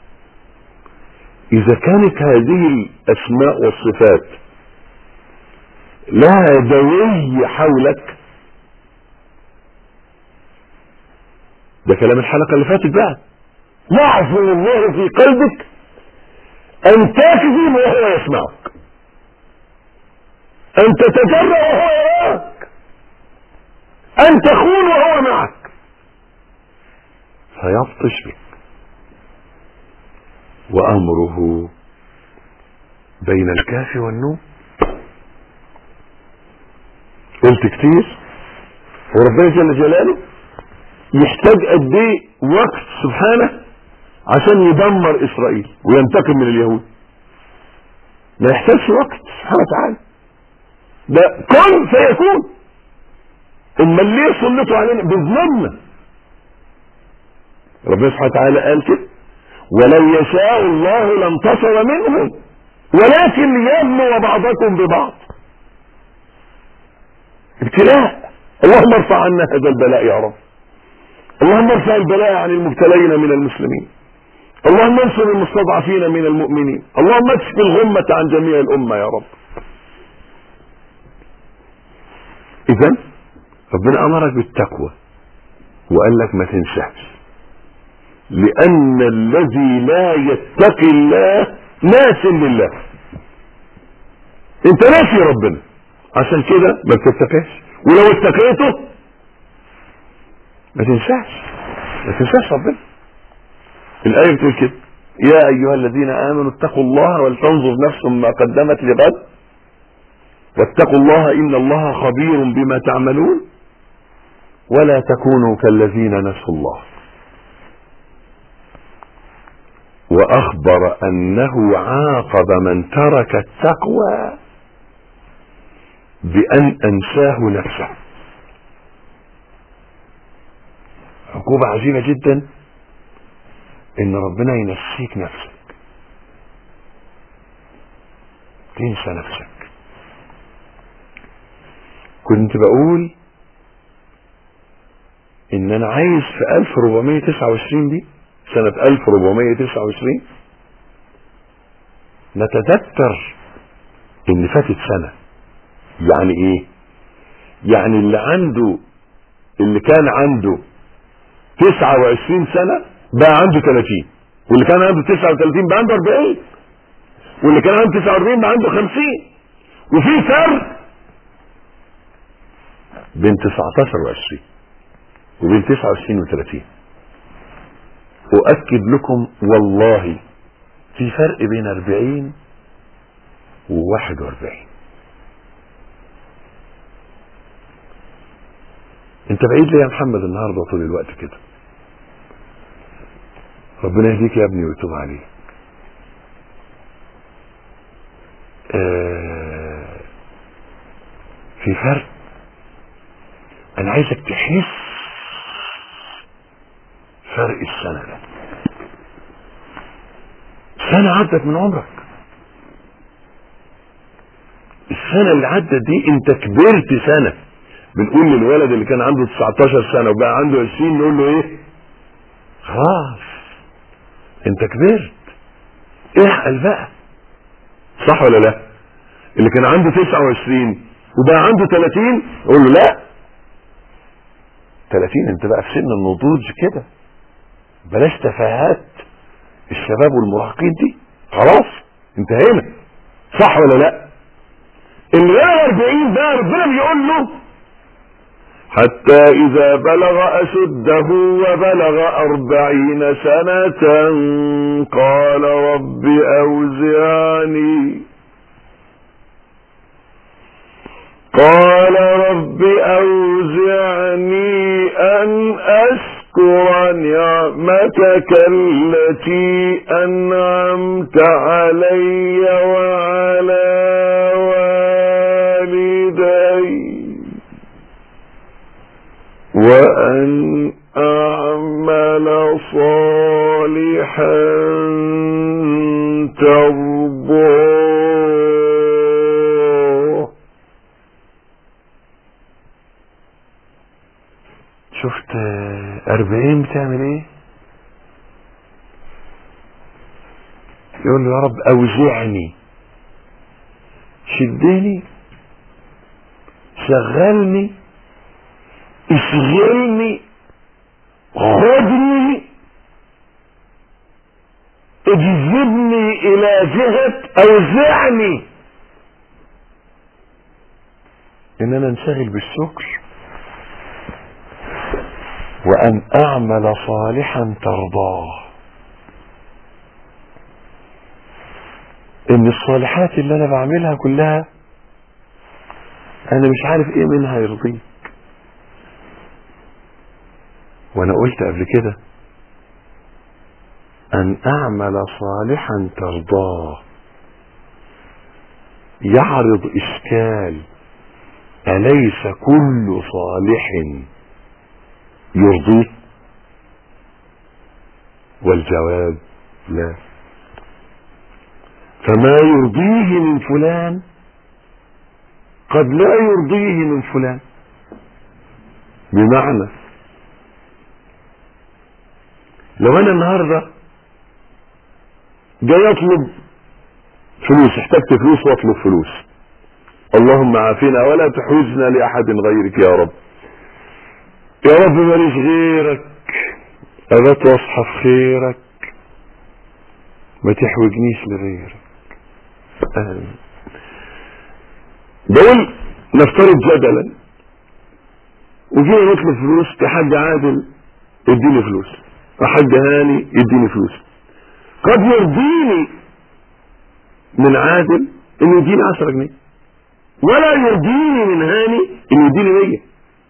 S1: اذا كانت هذه الاسماء والصفات لها دوي حولك ده كلام الحلقه اللي فاتت بقى يعظم الله في قلبك ان تكذب وهو يسمعك ان تتجرأ وهو يراك ان تخون وهو معك فيبطش بك وامره بين الكاف والنون قلت كتير وربنا جل جلاله يحتاج قد ايه وقت سبحانه عشان يدمر اسرائيل وينتقم من اليهود ما يحتاجش وقت سبحانه وتعالى ده كن فيكون امال ليه سلطوا علينا بظلمنا ربنا سبحانه وتعالى قال كده ولو يشاء الله لانتصر منهم ولكن ليبلو بعضكم ببعض ابتلاء اللهم ارفع عنا هذا البلاء يا رب اللهم ارفع البلاء عن المبتلين من المسلمين اللهم انصر المستضعفين من المؤمنين اللهم اكشف الغمة عن جميع الأمة يا رب إذا ربنا أمرك بالتقوى وقال لك ما تنساش لأن الذي لا يتقي الله ناس لله انت ناسي ربنا عشان كده ما تتقيش ولو اتقيته ما تنساش ما تنساش ربنا الآية بتقول كده يا أيها الذين آمنوا اتقوا الله ولتنظر نفس ما قدمت لغد واتقوا الله إن الله خبير بما تعملون ولا تكونوا كالذين نسوا الله وأخبر أنه عاقب من ترك التقوى بأن أنساه نفسه عقوبة عجيبة جدا ان ربنا ينسيك نفسك تنسى نفسك كنت بقول ان انا عايز في 1429 دي سنة 1429 نتذكر ان فاتت سنة يعني ايه يعني اللي عنده اللي كان عنده 29 سنة بقى عنده 30 واللي كان عنده 39 بقى عنده 40 واللي كان عنده 49 بقى عنده 50 وفي فرق بين 19 و20 وبين 29 و30 أؤكد لكم والله في فرق بين 40 و41 انت بعيد ليه يا محمد النهارده طول الوقت كده ربنا يهديك يا ابني ويتوب عليك آه في فرق انا عايزك تحس فرق السنة ده سنة عدت من عمرك السنة اللي عدت دي انت كبرت سنة بنقول للولد اللي كان عنده 19 سنة وبقى عنده 20 نقول له ايه خلاص انت كبرت احقل بقى صح ولا لا اللي كان عنده 29 وبقى عنده 30 قول له لا 30 انت بقى في سن النضوج كده بلاش تفاهات الشباب والمراهقين دي خلاص انتهينا صح ولا لا اللي بلغ 40 ده ربنا بيقول له حتى إذا بلغ أشده وبلغ أربعين سنة قال رب أوزعني قال رب أوزعني أن أشكر نعمتك التي أنعمت علي وعلى والدي وأن أعمل صالحا ترضاه شفت أربعين بتعمل ايه يقول له يا رب أوزعني شدني شغلني اشغلني خذني اجذبني الى جهة اوزعني ان انا انشغل بالشكر وان اعمل صالحا ترضاه ان الصالحات اللي انا بعملها كلها انا مش عارف ايه منها يرضيك وانا قلت قبل كده ان اعمل صالحا ترضاه يعرض اشكال اليس كل صالح يرضيه والجواب لا فما يرضيه من فلان قد لا يرضيه من فلان بمعنى لو انا النهارده جاي اطلب فلوس احتجت فلوس واطلب فلوس اللهم عافنا ولا تحوزنا لاحد غيرك يا رب يا رب ماليش غيرك ابات واصحى في خيرك ما تحوجنيش لغيرك آمين. بقول نفترض جدلا وجينا نطلب فلوس يا حاج عادل اديني فلوس يا حاج هاني اديني فلوس قد يرضيني من عادل انه يديني 10 جنيه ولا يرضيني من هاني انه يديني 100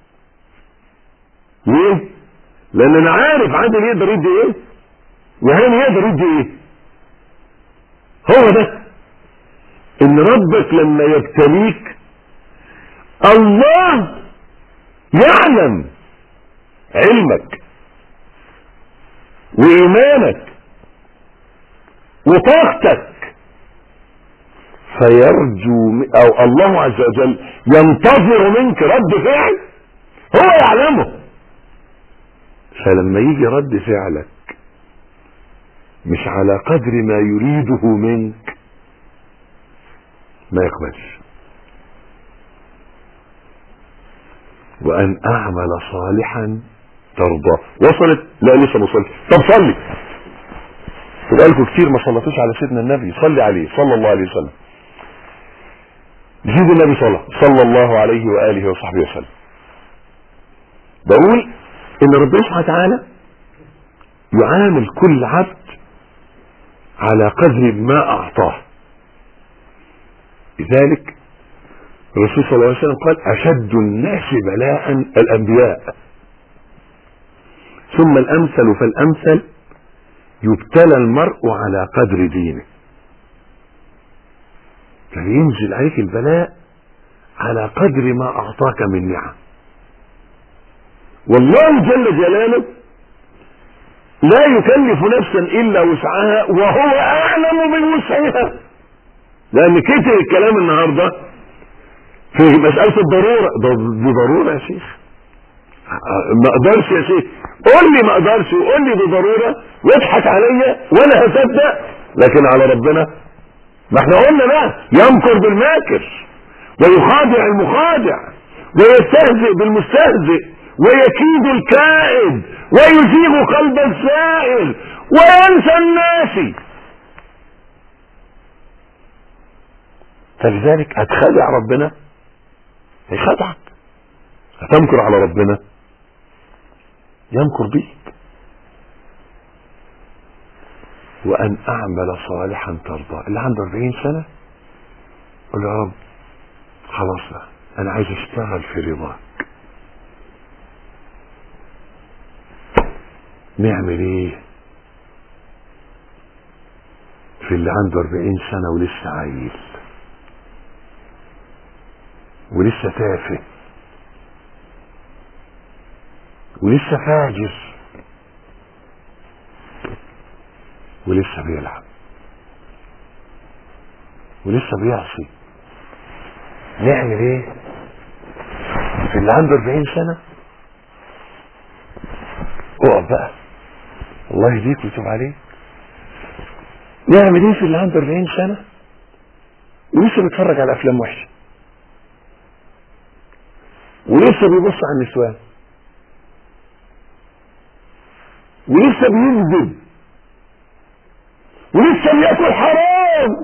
S1: ليه؟ لان انا عارف عادل يقدر يدي ايه وهاني يقدر يدي ايه هو ده ان ربك لما يبتليك الله يعلم علمك وايمانك وطاقتك فيرجو م- او الله عز وجل ينتظر منك رد فعل هو يعلمه فلما يجي رد فعلك مش على قدر ما يريده منك ما يقبلش وان اعمل صالحا ترضاه وصلت لا لسه ما وصلت طب صلي بقالكم كتير ما صلتوش على سيدنا النبي صلي عليه صلى الله عليه وسلم زيد النبي صلى صلى الله عليه واله وصحبه وسلم بقول ان ربنا سبحانه وتعالى يعامل كل عبد على قدر ما اعطاه لذلك الرسول صلى الله عليه وسلم قال اشد الناس بلاء الانبياء ثم الامثل فالامثل يبتلى المرء على قدر دينه فينزل عليك البلاء على قدر ما اعطاك من نعم والله جل جلاله لا يكلف نفسا الا وسعها وهو اعلم بوسعها لان كتر الكلام النهارده في مساله الضروره ده دي ضروره يا شيخ ما اقدرش يا شيخ قول لي ما اقدرش وقول لي بضروره واضحك عليا وانا هصدق لكن على ربنا ما احنا قلنا بقى يمكر بالماكر ويخادع المخادع ويستهزئ بالمستهزئ ويكيد الكائد ويزيغ قلب السائل وينسى الناس فلذلك هتخدع ربنا هيخدعك هتمكر على ربنا يمكر بيك وأن أعمل صالحا ترضى اللي عنده 40 سنة قل يا رب خلاص بقى أنا عايز أشتغل في رضاك نعمل إيه في اللي عنده 40 سنة ولسه عيل ولسه تافه ولسه فاجر ولسه بيلعب ولسه بيعصي نعمل ايه في اللي عنده 40 سنة اقف بقى الله يهديك ويتوب عليك نعمل ايه في اللي عنده 40 سنة ولسه بيتفرج على افلام وحشة ولسه بيبص على النسوان ولسه بيكذب ولسه بياكل حرام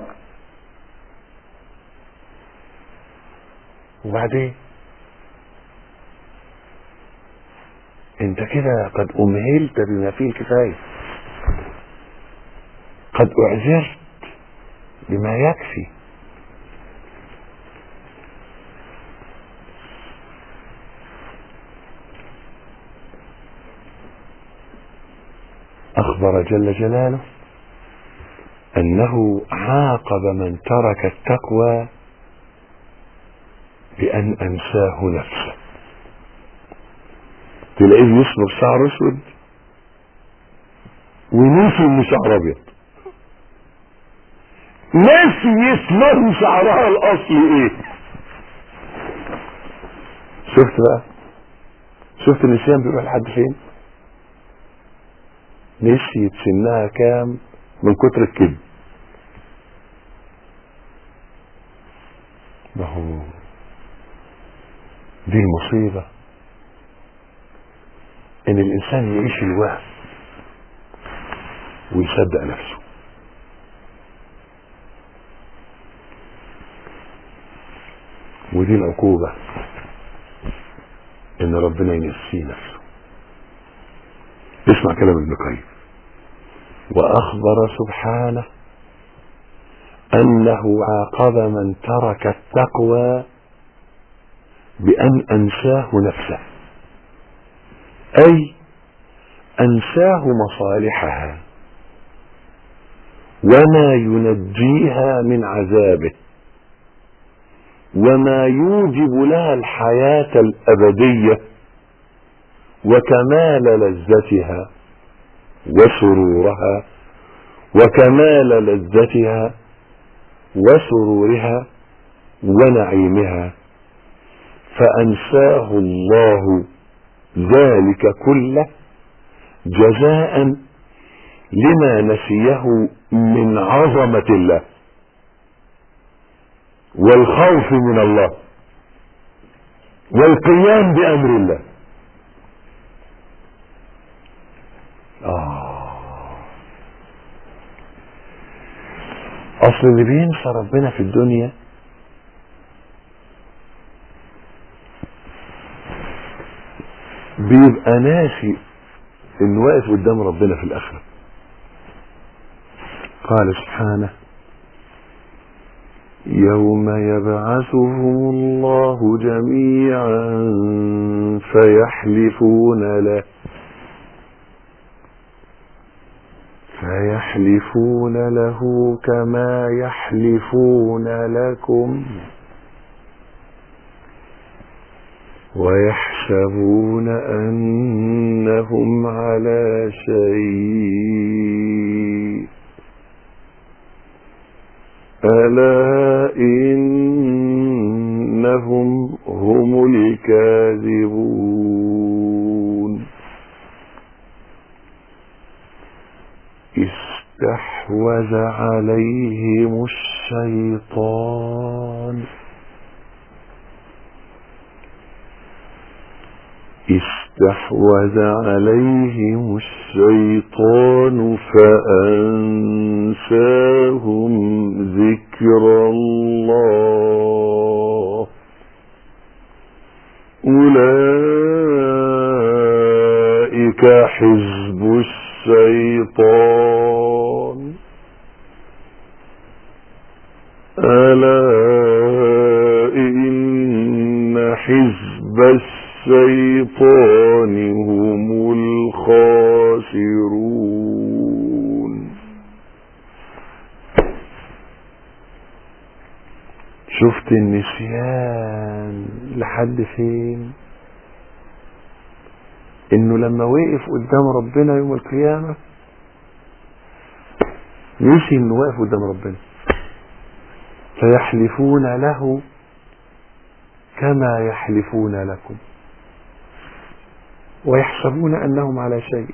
S1: وبعدين انت كده قد امهلت بما فيه الكفايه قد اعذرت بما يكفي اخبر جل جلاله انه عاقب من ترك التقوى بان انساه نفسه تلاقيه يصبغ شعر اسود ونسي انه شعر ابيض نسي يصبغ شعرها الاصلي ايه شفت بقى شفت النسيان بيروح لحد فين نسيت سنها كام من كتر الكذب ما هو دي المصيبة ان الانسان يعيش الوهم ويصدق نفسه ودي العقوبة ان ربنا ينسيه نفسه اسمع كلام ابن قيم واخبر سبحانه انه عاقب من ترك التقوى بان انساه نفسه اي انساه مصالحها وما ينجيها من عذابه وما يوجب لها الحياه الابديه وكمال لذتها وسرورها وكمال لذتها وسرورها ونعيمها فانساه الله ذلك كله جزاء لما نسيه من عظمه الله والخوف من الله والقيام بامر الله آه. اصل اللي بينسى ربنا في الدنيا بيبقى ناسي انه واقف قدام ربنا في الاخره قال سبحانه يوم يبعثهم الله جميعا فيحلفون له فيحلفون له كما يحلفون لكم ويحسبون انهم على شيء الا انهم هم الكاذبون استحوذ عليهم الشيطان استحوذ عليهم الشيطان فأنساهم ذكر الله أولئك حزب الشيطان ألا إن حزب الشيطان هم الخاسرون شفت النسيان لحد فين انه لما وقف قدام ربنا يوم القيامة نسي انه واقف قدام ربنا فيحلفون له كما يحلفون لكم ويحسبون انهم على شيء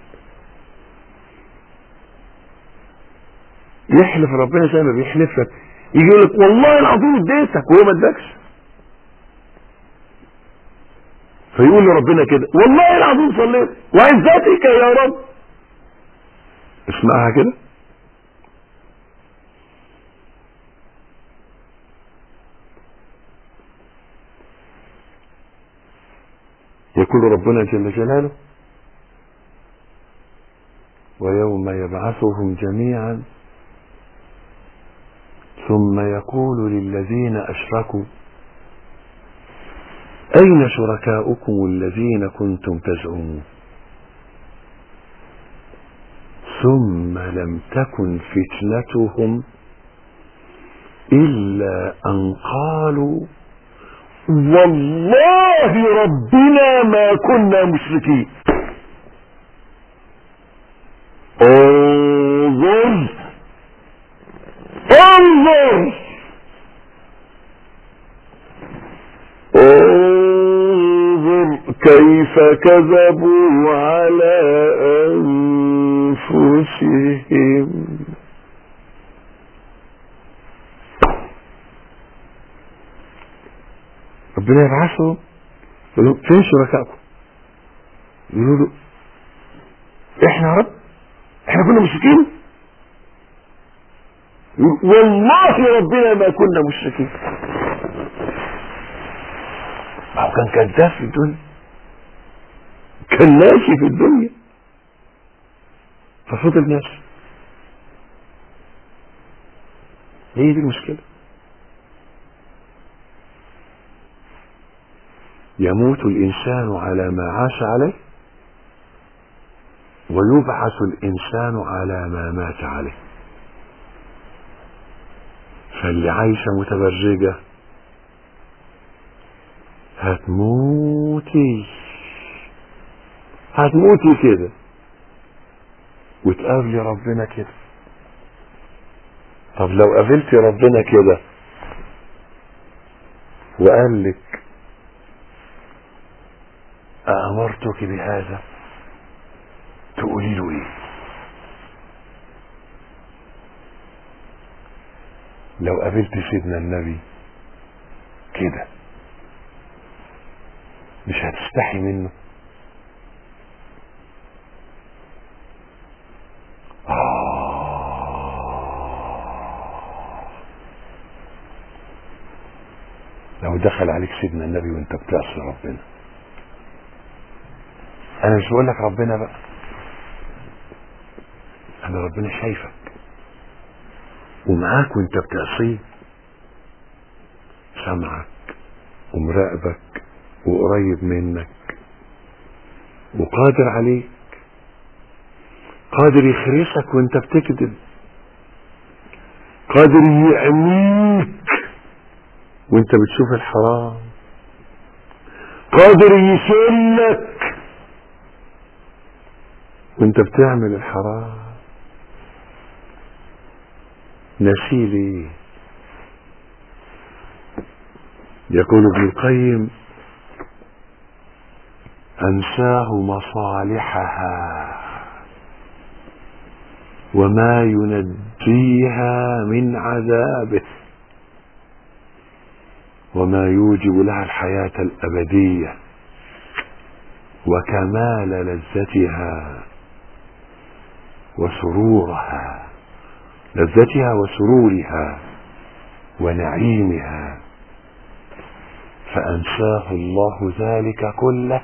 S1: يحلف ربنا زي ما بيحلف لك يجي يقول لك والله العظيم اديتك وهو ما ادكش فيقول لربنا كده والله العظيم صليت وعزتك يا رب اسمعها كده يقول ربنا جل جلاله ويوم يبعثهم جميعا ثم يقول للذين أشركوا أين شركاؤكم الذين كنتم تزعمون ثم لم تكن فتنتهم إلا أن قالوا والله ربنا ما كنا مشركين انظر انظر انظر كيف كذبوا على انفسهم ربنا يبعثهم يقول لهم فين شركائكم يقولوا له احنا يا رب احنا كنا مشركين يقول والله ربنا ما كنا مشركين ما هو كان كذاب في الدنيا كان ناشي في الدنيا ففضل ناشي هي دي المشكله يموت الإنسان على ما عاش عليه ويبعث الإنسان على ما مات عليه فاللي عايشة متبرجة هتموتي هتموتي كده وتقابلي ربنا كده طب لو قابلتي ربنا كده وقال لك أأمرتك بهذا تقولي له إيه لو قابلت سيدنا النبي كده مش هتستحي منه آه لو دخل عليك سيدنا النبي وانت بتعصي ربنا انا مش بقول لك ربنا بقى انا ربنا شايفك ومعاك وانت بتعصيه سامعك ومراقبك وقريب منك وقادر عليك قادر يخرسك وانت بتكذب قادر يعميك وانت بتشوف الحرام قادر يسلك وانت بتعمل الحرام نسي ليه يقول ابن القيم أنساه مصالحها وما ينجيها من عذابه وما يوجب لها الحياة الأبدية وكمال لذتها وسرورها لذتها وسرورها ونعيمها فأنساه الله ذلك كله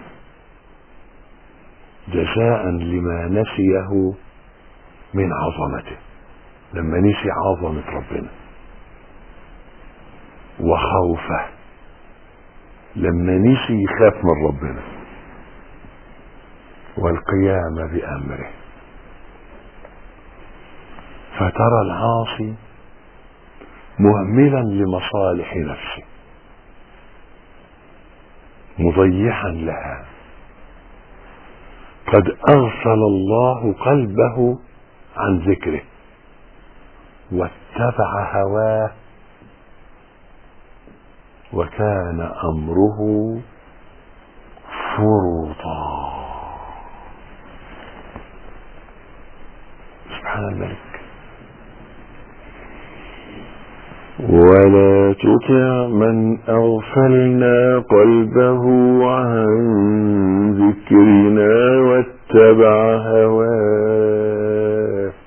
S1: جزاء لما نسيه من عظمته لما نسي عظمة ربنا وخوفه لما نسي يخاف من ربنا والقيام بأمره فترى العاصي مهملا لمصالح نفسه مضيحا لها قد اغفل الله قلبه عن ذكره واتبع هواه وكان امره فرطا سبحان الملك ولا تطع من أغفلنا قلبه عن ذكرنا واتبع هواه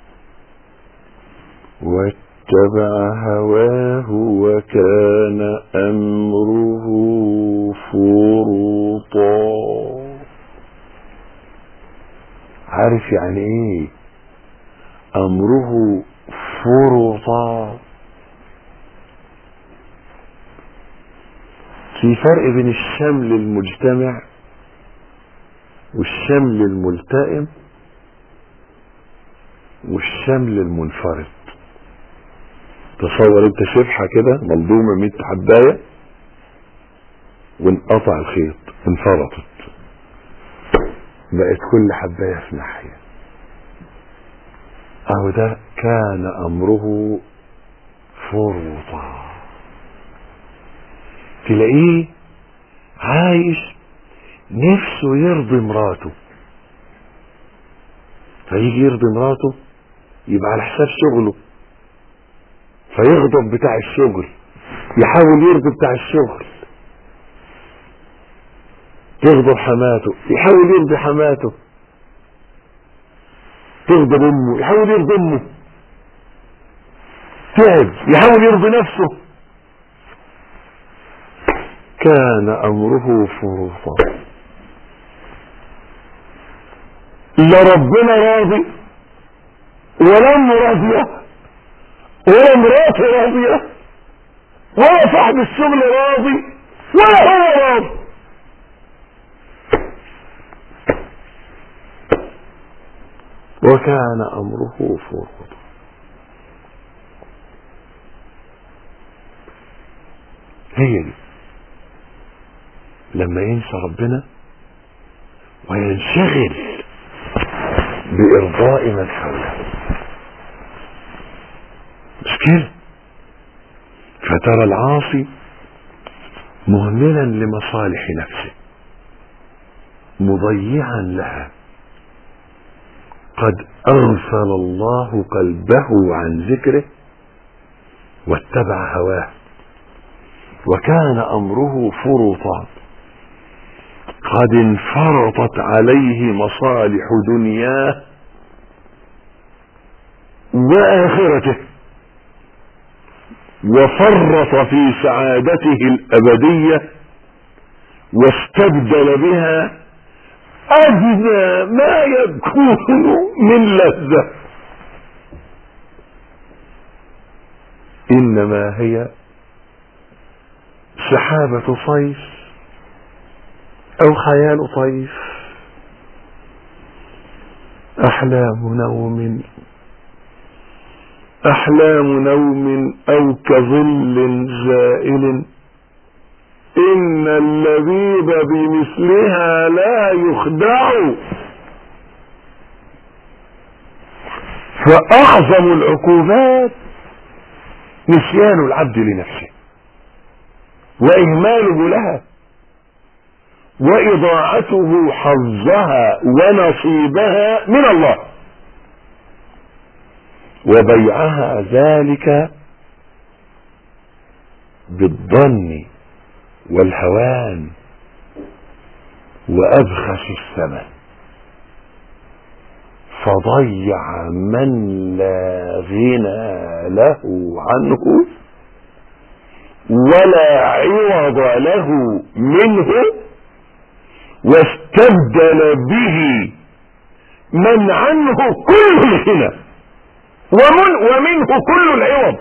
S1: واتبع هواه وكان أمره فرطا عارف يعني ايه أمره فرطا في فرق بين الشمل المجتمع والشمل الملتئم والشمل المنفرد تصور انت شبحة كده ملضومة 100 حباية وانقطع الخيط انفرطت بقت كل حباية في ناحية اهو ده كان امره فرطا تلاقيه عايش نفسه يرضي مراته فيجي يرضي مراته يبقى على حساب شغله فيغضب بتاع الشغل يحاول يرضي بتاع الشغل تغضب حماته يحاول يرضي حماته تغضب امه يحاول يرضي امه تعب يحاول يرضي نفسه كان امره فرطا لا ربنا راضي ولا امه راضيه ولا مراته راضيه ولا صاحب الشغل راضي ولا هو راضي وكان امره فرطا هي دي لما ينسى ربنا وينشغل بإرضاء من حوله مش كده فترى العاصي مهملا لمصالح نفسه مضيعا لها قد أغفل الله قلبه عن ذكره واتبع هواه وكان أمره فرطا قد انفرطت عليه مصالح دنياه واخرته وفرط في سعادته الابديه واستبدل بها ادنى ما يكون من لذه انما هي سحابه صيف او خيال طيف احلام نوم احلام نوم او كظل زائل ان اللبيب بمثلها لا يخدع فاعظم العقوبات نسيان العبد لنفسه واهماله لها واضاعته حظها ونصيبها من الله وبيعها ذلك بالظن والهوان وأبخس الثمن فضيع من لا غنى له عنه ولا عوض له منه واستبدل به من عنه كل الغنى ومن ومنه كل العوض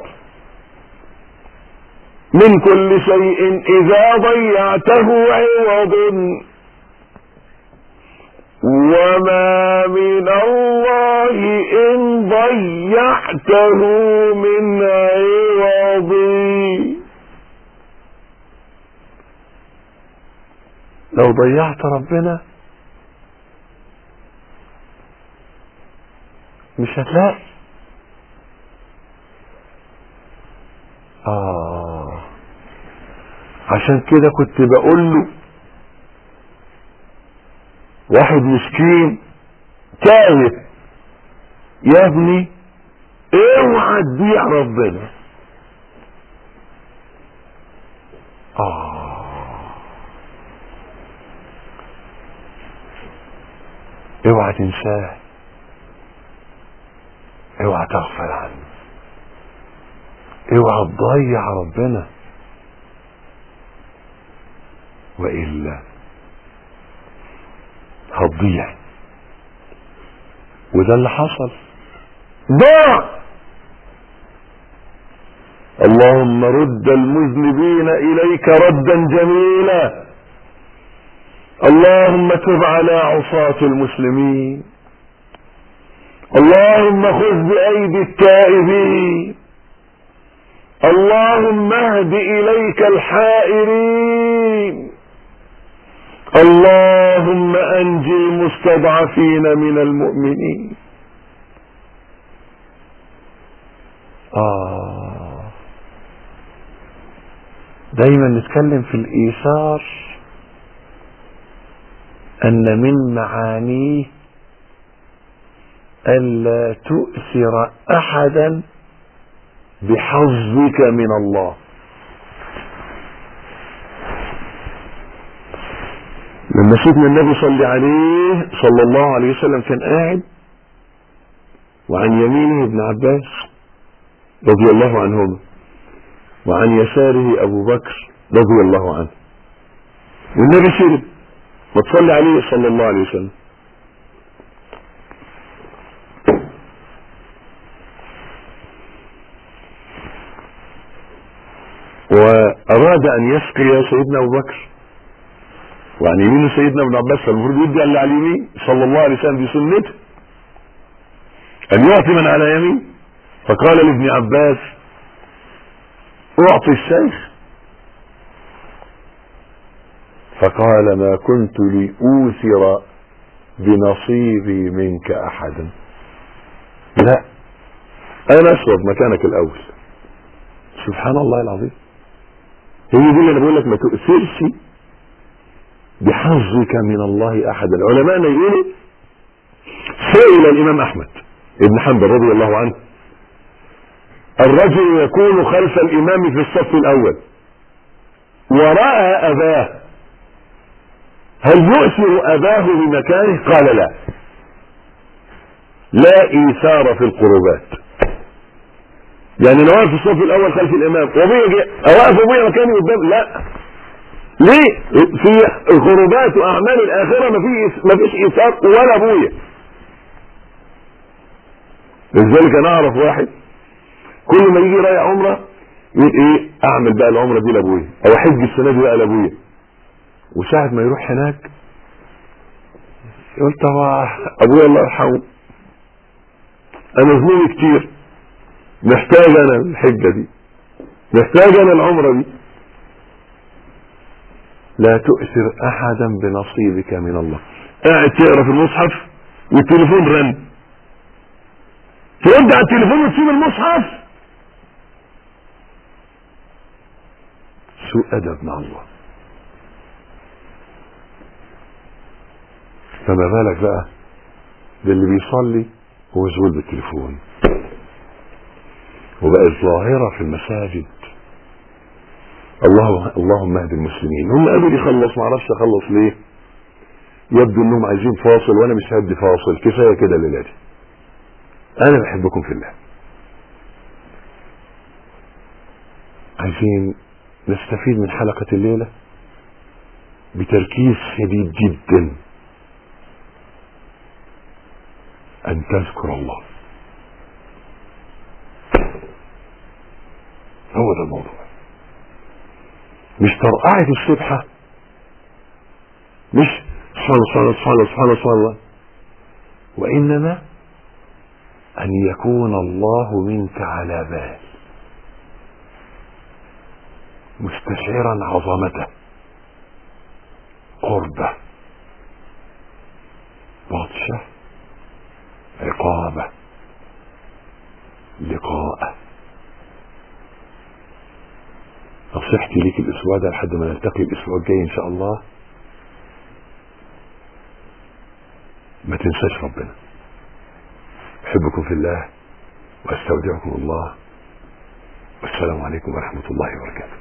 S1: من كل شيء إذا ضيعته عوض وما من الله إن ضيعته من عوض لو ضيعت ربنا مش هتلاقي آه عشان كده كنت بقول له واحد مسكين تايه يا ابني اوعى تبيع ربنا آه اوعى تنساه اوعى تغفل عنه اوعى تضيع ربنا والا هتضيع وده اللي حصل ضاع اللهم رد المذنبين اليك ردا جميلا اللهم تب على عصاة المسلمين اللهم خذ بأيدي التائبين اللهم اهد إليك الحائرين اللهم أنجي المستضعفين من المؤمنين آه دايما نتكلم في الإيثار أن من معانيه ألا تؤثر أحدا بحظك من الله لما سيدنا النبي صلى عليه صلى الله عليه وسلم كان قاعد وعن يمينه ابن عباس رضي الله عنهما وعن يساره أبو بكر رضي الله عنه والنبي شرب ما تصلي عليه صلى الله عليه وسلم وأراد أن يسقي سيدنا أبو بكر وعن يمينه سيدنا ابن عباس فالمفروض يدي اللي على اليمين صلى الله عليه وسلم في سنته أن يعطي من على يمين فقال لابن عباس أعطي الشيخ فقال ما كنت لأوثر بنصيبي منك أحدا لا أنا أشرب مكانك الأول سبحان الله العظيم هي دي اللي أنا بقول لك ما تؤثرش بحظك من الله أحدا علماءنا يقولوا سئل الإمام أحمد ابن حنبل رضي الله عنه الرجل يكون خلف الإمام في الصف الأول ورأى أباه هل يؤثر أباه بمكانه قال لا لا إيثار في القربات يعني لو واقف في الصف الأول خلف الإمام وأبويا جه أوقف أبويا مكاني قدام لا ليه في القربات وأعمال الآخرة ما فيش ما فيش إيثار ولا أبويا لذلك أنا أعرف واحد كل ما يجي رايح عمرة يقول إيه أعمل بقى العمرة دي لأبويا أو أحج السنة دي بقى لأبويا وساعة ما يروح هناك يقول طب ابويا الله يرحمه انا ذنوبي كتير محتاج انا الحجة دي محتاج انا العمرة دي لا تؤثر احدا بنصيبك من الله قاعد تقرا في المصحف والتليفون رن ترد على التليفون وتسيب المصحف سوء ادب مع الله فما بالك بقى باللي بيصلي ومشغول بالتليفون وبقت ظاهرة في المساجد الله اللهم اهد المسلمين هم قالوا لي خلص ما اعرفش اخلص ليه يبدو انهم عايزين فاصل وانا مش هدي فاصل كفايه كده الليله دي انا بحبكم في الله عايزين نستفيد من حلقه الليله بتركيز شديد جدا ان تذكر الله هو ده الموضوع مش ترقعة السبحة مش صلى صلى صلى صلى صلى وإنما أن يكون الله منك على بال مستشعرا عظمته قربه بطشه عقابه لقاءه نصيحتي ليك الاسبوع ده لحد ما نلتقي الاسبوع الجاي ان شاء الله ما تنساش ربنا احبكم في الله واستودعكم الله والسلام عليكم ورحمه الله وبركاته